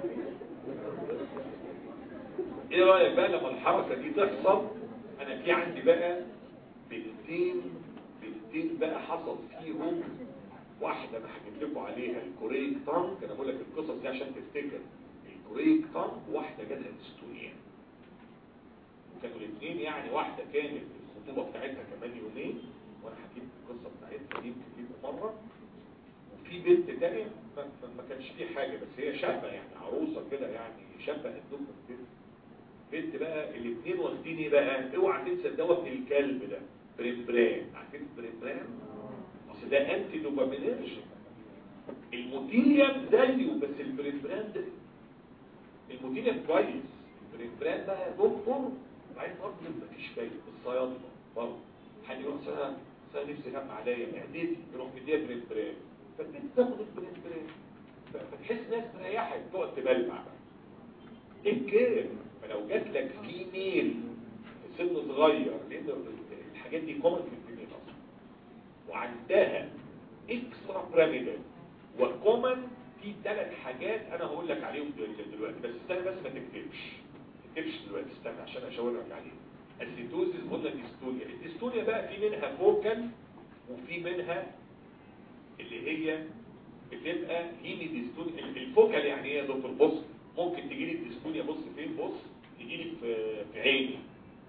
ايه رأيك بقى لما الحركة دي تحصل انا في عندي بقى بنتين بنتين بقى حصل فيهم واحدة انا هجيب لكم عليها الكوريك تانك انا بقول لك القصص دي عشان تفتكر الكوريك تانك واحدة جالها دستورية وكانوا الاثنين يعني واحدة كانت الخطوبة بتاعتها كمان يومين وانا هجيب القصة بتاعتها دي يمكن ليكم مرة وفي بنت تانية ما, ما- ما كانش فيه حاجة بس هي شابة يعني عروسة كده يعني شابة قدكم كده بنت بقى الاثنين واخدين ايه بقى اوعى تنسى الدواء ابن الكلب ده بريمبران عارفين بريمبران اصل ده انتي دوبامينرجيك الموتيليوم زيه بس البريمبران ده الموتيليوم كويس البريمبران بقى يا دكتور بعدين برضه مفيش فايده الصيادله برضه حد يروح سنه سنه نفسي هم عليا معدتي يروح مديها بريمبران فالبنت تاخد البريمبران ف- فتحس ناس مريحه تقعد تبلع بقى تنكر فلو جات لك فيميل في سن صغير لان الحاجات دي كومن في الفيميل اصلا وعندها اكسترا بيراميدال وكومن في ثلاث حاجات انا هقول لك عليهم دل- دلوقتي بس استنى بس ما تكتبش ما تكتبش دلوقتي استنى عشان اشاور لك عليهم السيتوزيس قلنا ديستونيا الديستونيا بقى في منها فوكال وفي منها اللي هي بتبقى هيمي ديستونيا الفوكال يعني ايه يا دكتور بص ممكن تجي لي الديستونيا بص فين بص تجي لي في في عيني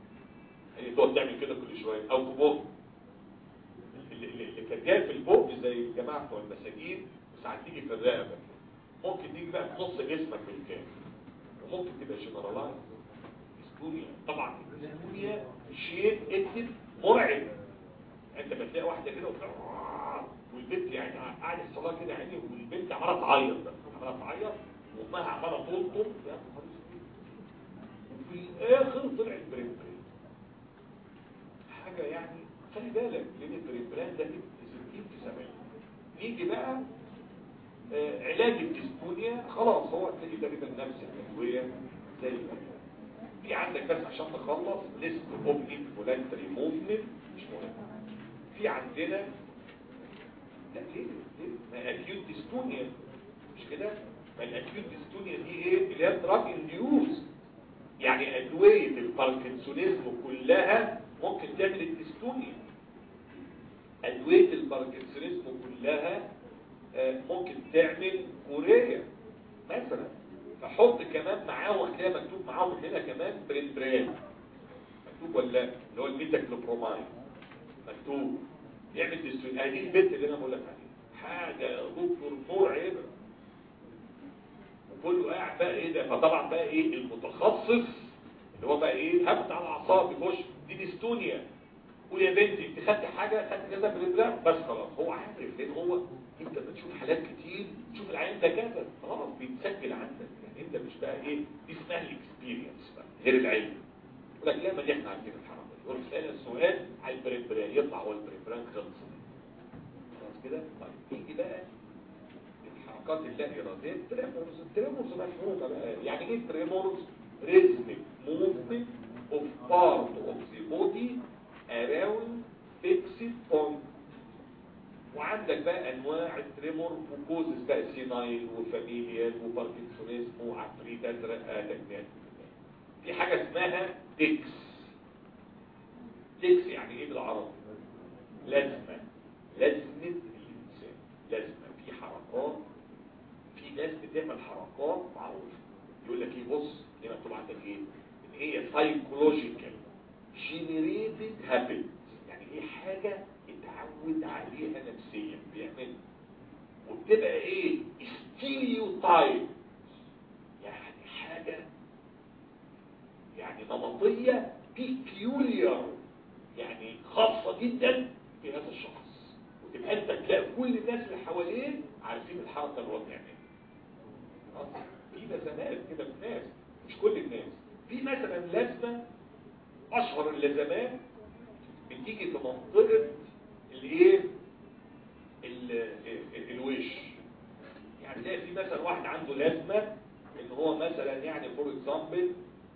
هي تقعد تعمل كده كل شويه او في بقي اللي, اللي اللي كانت جايه في البق زي زي الجماعه بتوع المساجين وساعات تيجي في الرقبه ممكن تيجي بقى في نص جسمك بالكامل وممكن تبقى جنرالايز ديسبونيا طبعا الديسبونيا شيء اكتب مرعب انت بتلاقي واحده كده وبتاع والبنت يعني قاعد يحصل لها كده يعني والبنت عماله تعيط بقى عماله تعيط وامها عماله تلطم يا نهار اسود. وفي الاخر طلعت برين برين حاجه يعني خلي بالك لان البرين برين ده 60 في 70 نيجي بقى آه، علاج الديسبونيا خلاص هو تلاقي تقريبا نفس الادويه زي الأدوية. في عندك بس عشان تخلص ليست اوف انفولانتري موفمنت مش مهم في عندنا لا ليه ليه ما اكيوت ديستونيا مش كده ما الاكيوت ديستونيا دي ايه اللي هي دراج انديوز يعني ادويه الباركنسونيزم كلها ممكن تعمل الديستونيا ادويه الباركنسونيزم كلها آه، ممكن تعمل كوريا مثلا فحط كمان معاهم هتلاقي مكتوب معاهم هنا كمان برينبرين مكتوب ولا اللي هو الميتاكلوبروماين مكتوب يعمل ديستون هذه البنت اللي انا بقول لك عليها حاجه يا دكتور مرعبه وكله قاعد بقى ايه ده فطبعا بقى ايه المتخصص اللي هو بقى ايه هبت على الاعصاب يخش دي ديستونيا قول يا بنتي انت خدت حاجه خدت كذا في الابراج بس خلاص هو عارف لان هو انت بتشوف حالات كتير تشوف العيان ده كذا خلاص بيتسجل عندك يعني انت مش بقى ايه دي اسمها الاكسبيرينس بقى غير العلم يقول لك لا ما دي احنا عارفين الحرام ده يقول سأل السؤال على البريمبران يطلع هو البريمبران خلص خلاص كده طيب يجي بقى الحركات اللا اراديه التريمورز التريمورز مفهومه بقى يعني ايه التريمورز ريزميك موفمنت اوف بارت اوف ذا بودي around fixed point وعندك بقى انواع التريمور وكوزز بقى سينايل وفاميليال وباركنسونيزم وعفريت ازرق ادجنات في حاجه اسمها تكس تكس يعني ايه بالعربي لازمه لازمه الانسان لازمه في حركات في ناس بتعمل حركات معروفه يقول لك ايه بص هنا مكتوب عندك ايه ان هي سايكولوجيكال جينيريتد هابت يعني ايه حاجه اتعود عليها نفسيا بيعمل وبتبقى ايه ستيريوتايب يعني حاجه يعني نمطيه بيكيوليار يعني خاصه جدا بهذا الشخص وتبقى انت تلاقي كل الناس اللي حواليه عارفين الحركه اللي هو بيعملها خلاص؟ في لازمات كده في ناس مش كل الناس في مثلا لازمه اشهر اللازمات بتيجي في منطقه الايه ال- ال- الوش يعني تلاقي في مثلا واحد عنده لازمه ان هو مثلا يعني فور اكزامبل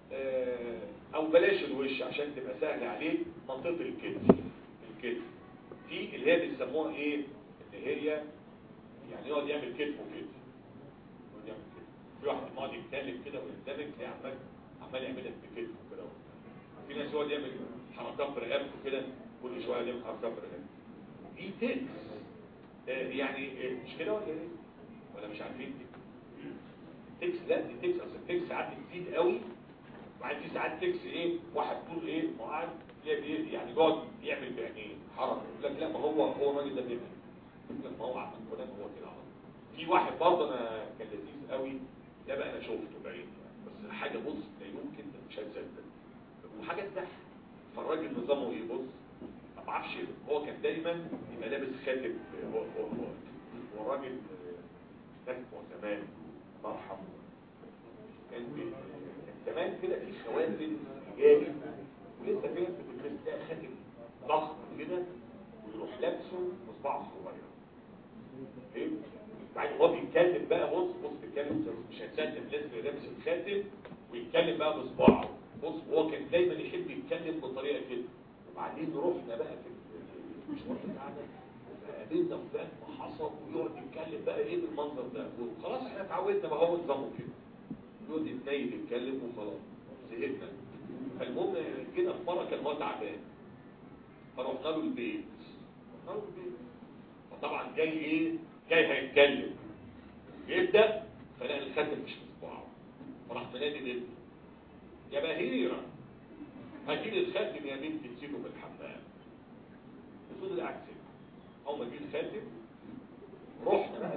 او بلاش الوش عشان تبقى سهل عليه منطقه الكتف الكتف دي اللي هي بيسموها ايه اللي هي يعني يقعد يعمل كتف وكتف يقعد يعمل كتف في واحد يقعد يتكلم كده ويندمج تلاقي عمال عمال يعمل لك بكتفه كده في ناس يقعد يعمل حركات برقبته كده كل شويه يعمل حركات برقبته دي تكس آه، يعني آه، مش كده ولا ايه ولا مش عارفين دي تكس لا دي تكس اصل التكس ساعات بتزيد قوي وبعدين في ساعات تكس ايه واحد طول ايه ما قاعد تلاقي بي- يعني بيقعد يعمل بعينيه حركه يقول لك لا ما هو هو الراجل ده بيعمل يقول لك ما هو عمل فلان هو كده عمل في واحد برضه انا كان لذيذ قوي ده بقى انا شفته بعيد بس حاجه بص لا يمكن مش هتصدق وحاجه تضحك فالراجل نظامه ايه بص ما بعرفش هو كان دايما يبقى لابس خاتم هو هو هو هو راجل ناس بتوع زمان الله يرحمه كان بي- كان زمان كده في خواتم رجالي ولسه في ناس بتلبس تلاقي خاتم ضخم كده ويروح لابسه مصباح صغير فهمت؟ بعدين هو بيتكلم بقى بص بص بيتكلم مش هتصدق لازم لابس الخاتم ويتكلم بقى بصباعه بص هو كان دايما يحب يتكلم بطريقه كده وبعدين رحنا بقى في مش واحد قاعده قابلنا فلان وحصل ويقعد يتكلم بقى ايه بالمنظر ده وخلاص احنا اتعودنا بقى هو نظامه كده يقعد يتنيل يتكلم وخلاص زهقنا فالمهم كده في مره كان هو تعبان فرحنا له البيت رحنا له البيت فطبعا جاي ايه جاي هيتكلم يبدا فلقى الخاتم مش في صباعه فراح منادي بنته يا بهيره هاتي لي الخاتم يا بنتي تسيبه في الحمام الصوت اللي قاعد سيبه اول ما جه الخاتم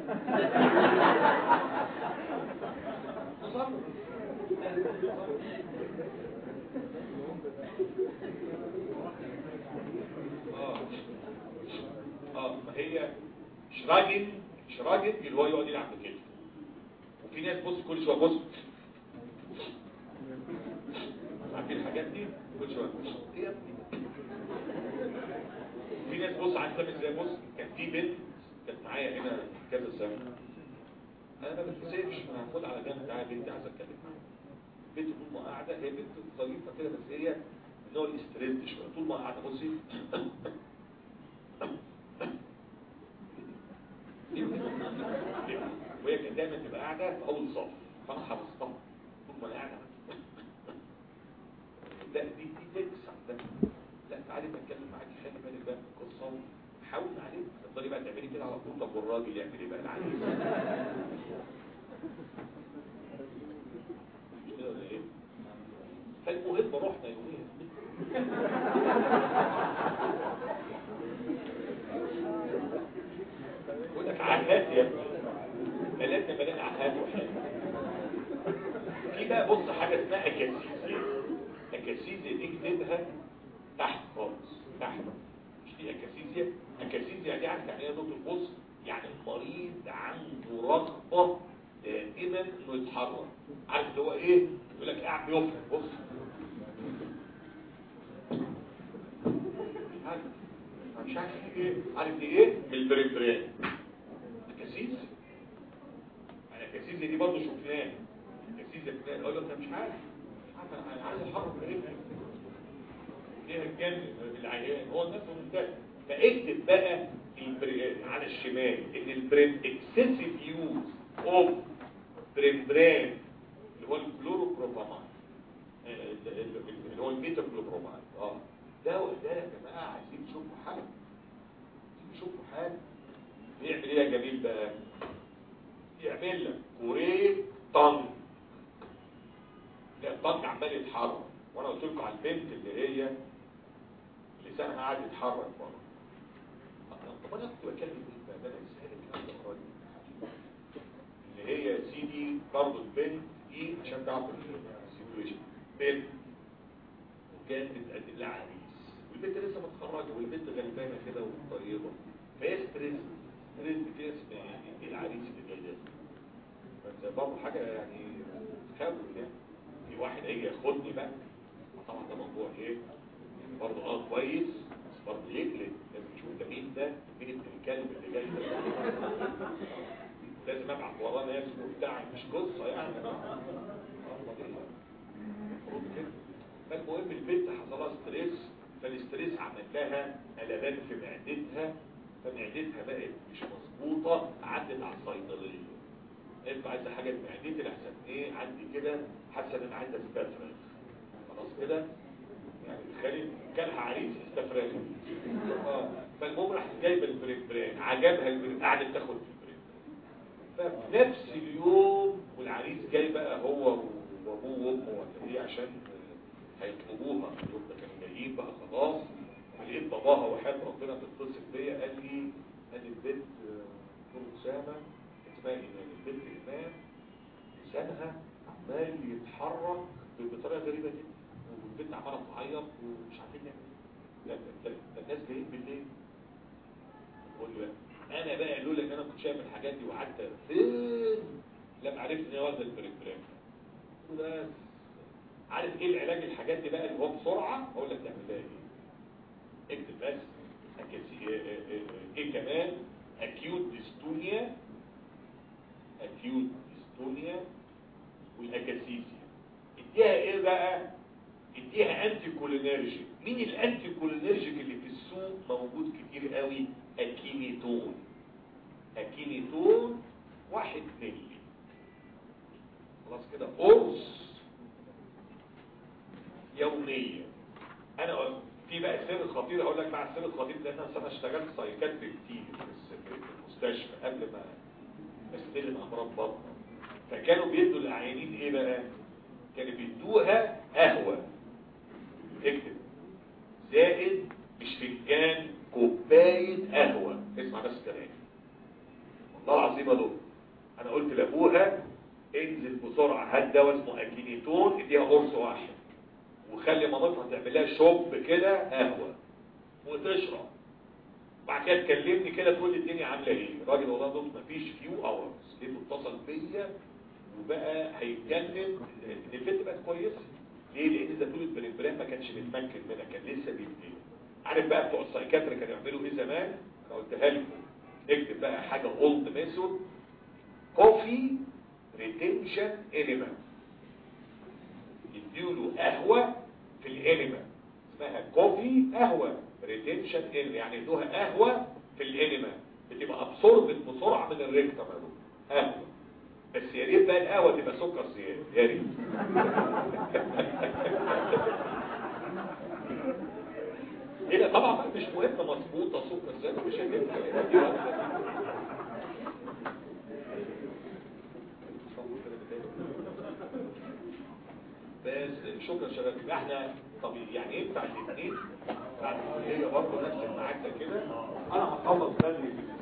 اه اه ما هي شراجن شراجن اللي هو يقعد يلعب بكده وفي ناس بص كل شويه بص عارفين الحاجات دي كل شويه ايه يا ابني في ناس بص عارف تعمل ازاي بص كان في بنت كانت معايا هنا كذا سنه انا ما بتكسفش انا هاخدها على جنب تعالى بنتي عايزه اتكلم معاها بنت طول ما قاعده هي بنت ظريفه كده بس هي من هو الاستريس شويه طول ما قاعده بصي وهي كانت دايما تبقى قاعده في اول صف فانا حفظتها طول ما انا قاعده لا دي دي تكسر ده لا تعالي بتكلم معاكي خلي بالك بقى من القصه حاول عليك تفضلي بقى تعملي كده على طول طب والراجل يعمل ايه بقى العريس مش كده ولا ايه فالمهم رحنا يوميها يقول لك عهات يا ابني بلدنا بلد عهات وحاجات في بقى بص حاجه اسمها اكاسيزيا اكاسيزيا دي اكتبها تحت خالص تحت مش دي اكاسيزيا اكاسيزيا دي عارف يعني ايه يا دكتور بص يعني المريض عنده رغبه دائما انه يتحرك عارف اللي هو ايه يقول لك قاعد بيفهم بص عارف مش عارف ايه عارف دي ايه من البريبرين اكاسيز انا اكاسيز دي برضه شفناها اكاسيز فلان اقول له انت مش عارف مش عارف انا عايز احرك رجلي ليه الجن العيان هو الناس منتهى فاكتب بقى البري... على الشمال ان البريم اكسسيف يوز اوف بريمبران اللي هو الكلوروبروبامين اللي هو الميتاكلوبروبامين اه ده ده يا جماعه عايزين تشوفوا حاجه عايزين تشوفوا حاجه بيعمل ايه يا جميل بقى يعمل لك كوريه طن لا الطن عمال يتحرك وانا قلت لكم على البنت اللي هي لسانها قاعد يتحرك بره طب انا كنت بكلم مين بقى ده انا لساني الكلام ده قريب اللي هي سيدي برضه البنت دي عشان تعرف السيتويشن بنت وكانت بتقدم لها عريس والبنت لسه متخرجه والبنت غلبانه كده وطيبه فهي ستريس ستريس كده يعني العريس اللي جاي ده فانت برضه حاجه يعني تخوف يعني في واحد هيجي ياخدني بقى طبعا ده موضوع ايه يعني برضه اه كويس بس برضه يقلق لازم نشوف ده مين ده مين ابن الكلب اللي جاي ده لازم ابعت وراه ناس وبتاع مش قصه يعني المفروض كده فالمهم البنت حصل لها ستريس فالاستريس عمل لها قلبان في معدتها فمعدتها بقت مش مظبوطه عدت على الصيدليه انت عايزه حاجه في معدتي لحسن ايه عندي كده حاسه ان انا عايزه استفرغ خلاص كده يعني تخيل كانها عريس استفرغ اه فالمهم راحت جايبه البريبرين عجبها البريبرين قعدت تاخد البريبرين ففي نفس اليوم والعريس جاي بقى هو وابوه وامه ولا ايه عشان هيطلبوها اليوم ده كانوا جايين بقى خلاص لقيت باباها وحياة ربنا تتصل بيا قال لي قال لي البنت دكتور اسامه اسمها ايمان البنت ايمان لسانها عمال يتحرك بطريقه غريبه جدا والبنت عماله تعيط ومش عارفين نعمل لا ده ده الناس جايين بالليل بقول له انا بقى لولا ان انا كنت شايف الحاجات دي وقعدت فين لما عرفت ان هي واخده البريبريم بس عارف ايه العلاج الحاجات دي بقى اللي هو بسرعه اقول لك تعمل لها ايه اكتب بس أكسي... ايه, إيه, إيه, ايه كمان acute dystonia acute dystonia والاكاسيسيا اديها ايه بقى اديها انتي كولينرجيك مين الانتي كولينرجيك اللي في السوق موجود كتير قوي اكينيتون اكينيتون واحد ملي خلاص كده قرص يوميا انا قلت في بقى سر خطير اقول لك بقى السر الخطير لان انا اشتغلت سايكاتري كتير في المستشفى قبل ما استلم امراض بطن فكانوا بيدوا العيانين ايه بقى كانوا بيدوها قهوه اكتب زائد مش فنجان كوبايه قهوه اسمع بس كلامي والله العظيم يا دكتور انا قلت لابوها انزل بسرعه هات دواء اسمه اكينيتون اديها قرص واحد وخلي مامتها تعمل لها شوب كده قهوه وتشرب بعد كده تكلمني كده تقول لي الدنيا عامله ايه الراجل والله دوت مفيش فيو اورز لقيته اتصل بيا وبقى هيتكلم ان البنت بقت كويسه ليه لان زيتون البريمبران ما كانش متمكن منها كان لسه بيبتدي عارف بقى بتوع السايكاتري كانوا يعملوا ايه زمان انا قلتها لكم اكتب بقى حاجه اولد ميثود كوفي ريتنشن انيما يديله قهوه في الانيما اسمها كوفي قهوه ريتنشن انيما يعني يدوها قهوه في الانيما بتبقى ابسوربت بسرعه من الريكتم يا دكتور قهوه بس يا ريت بقى القهوه تبقى سكر زياده يا ريت ايه ده طبعا بقى مش مهم مظبوطه سكر زياده مش هتنفع دي واحدة. بس شكرا شباب يبقى احنا طب يعني ينفع الاثنين بعد الكليه برضه نفس المعادله كده انا هخلص بدري في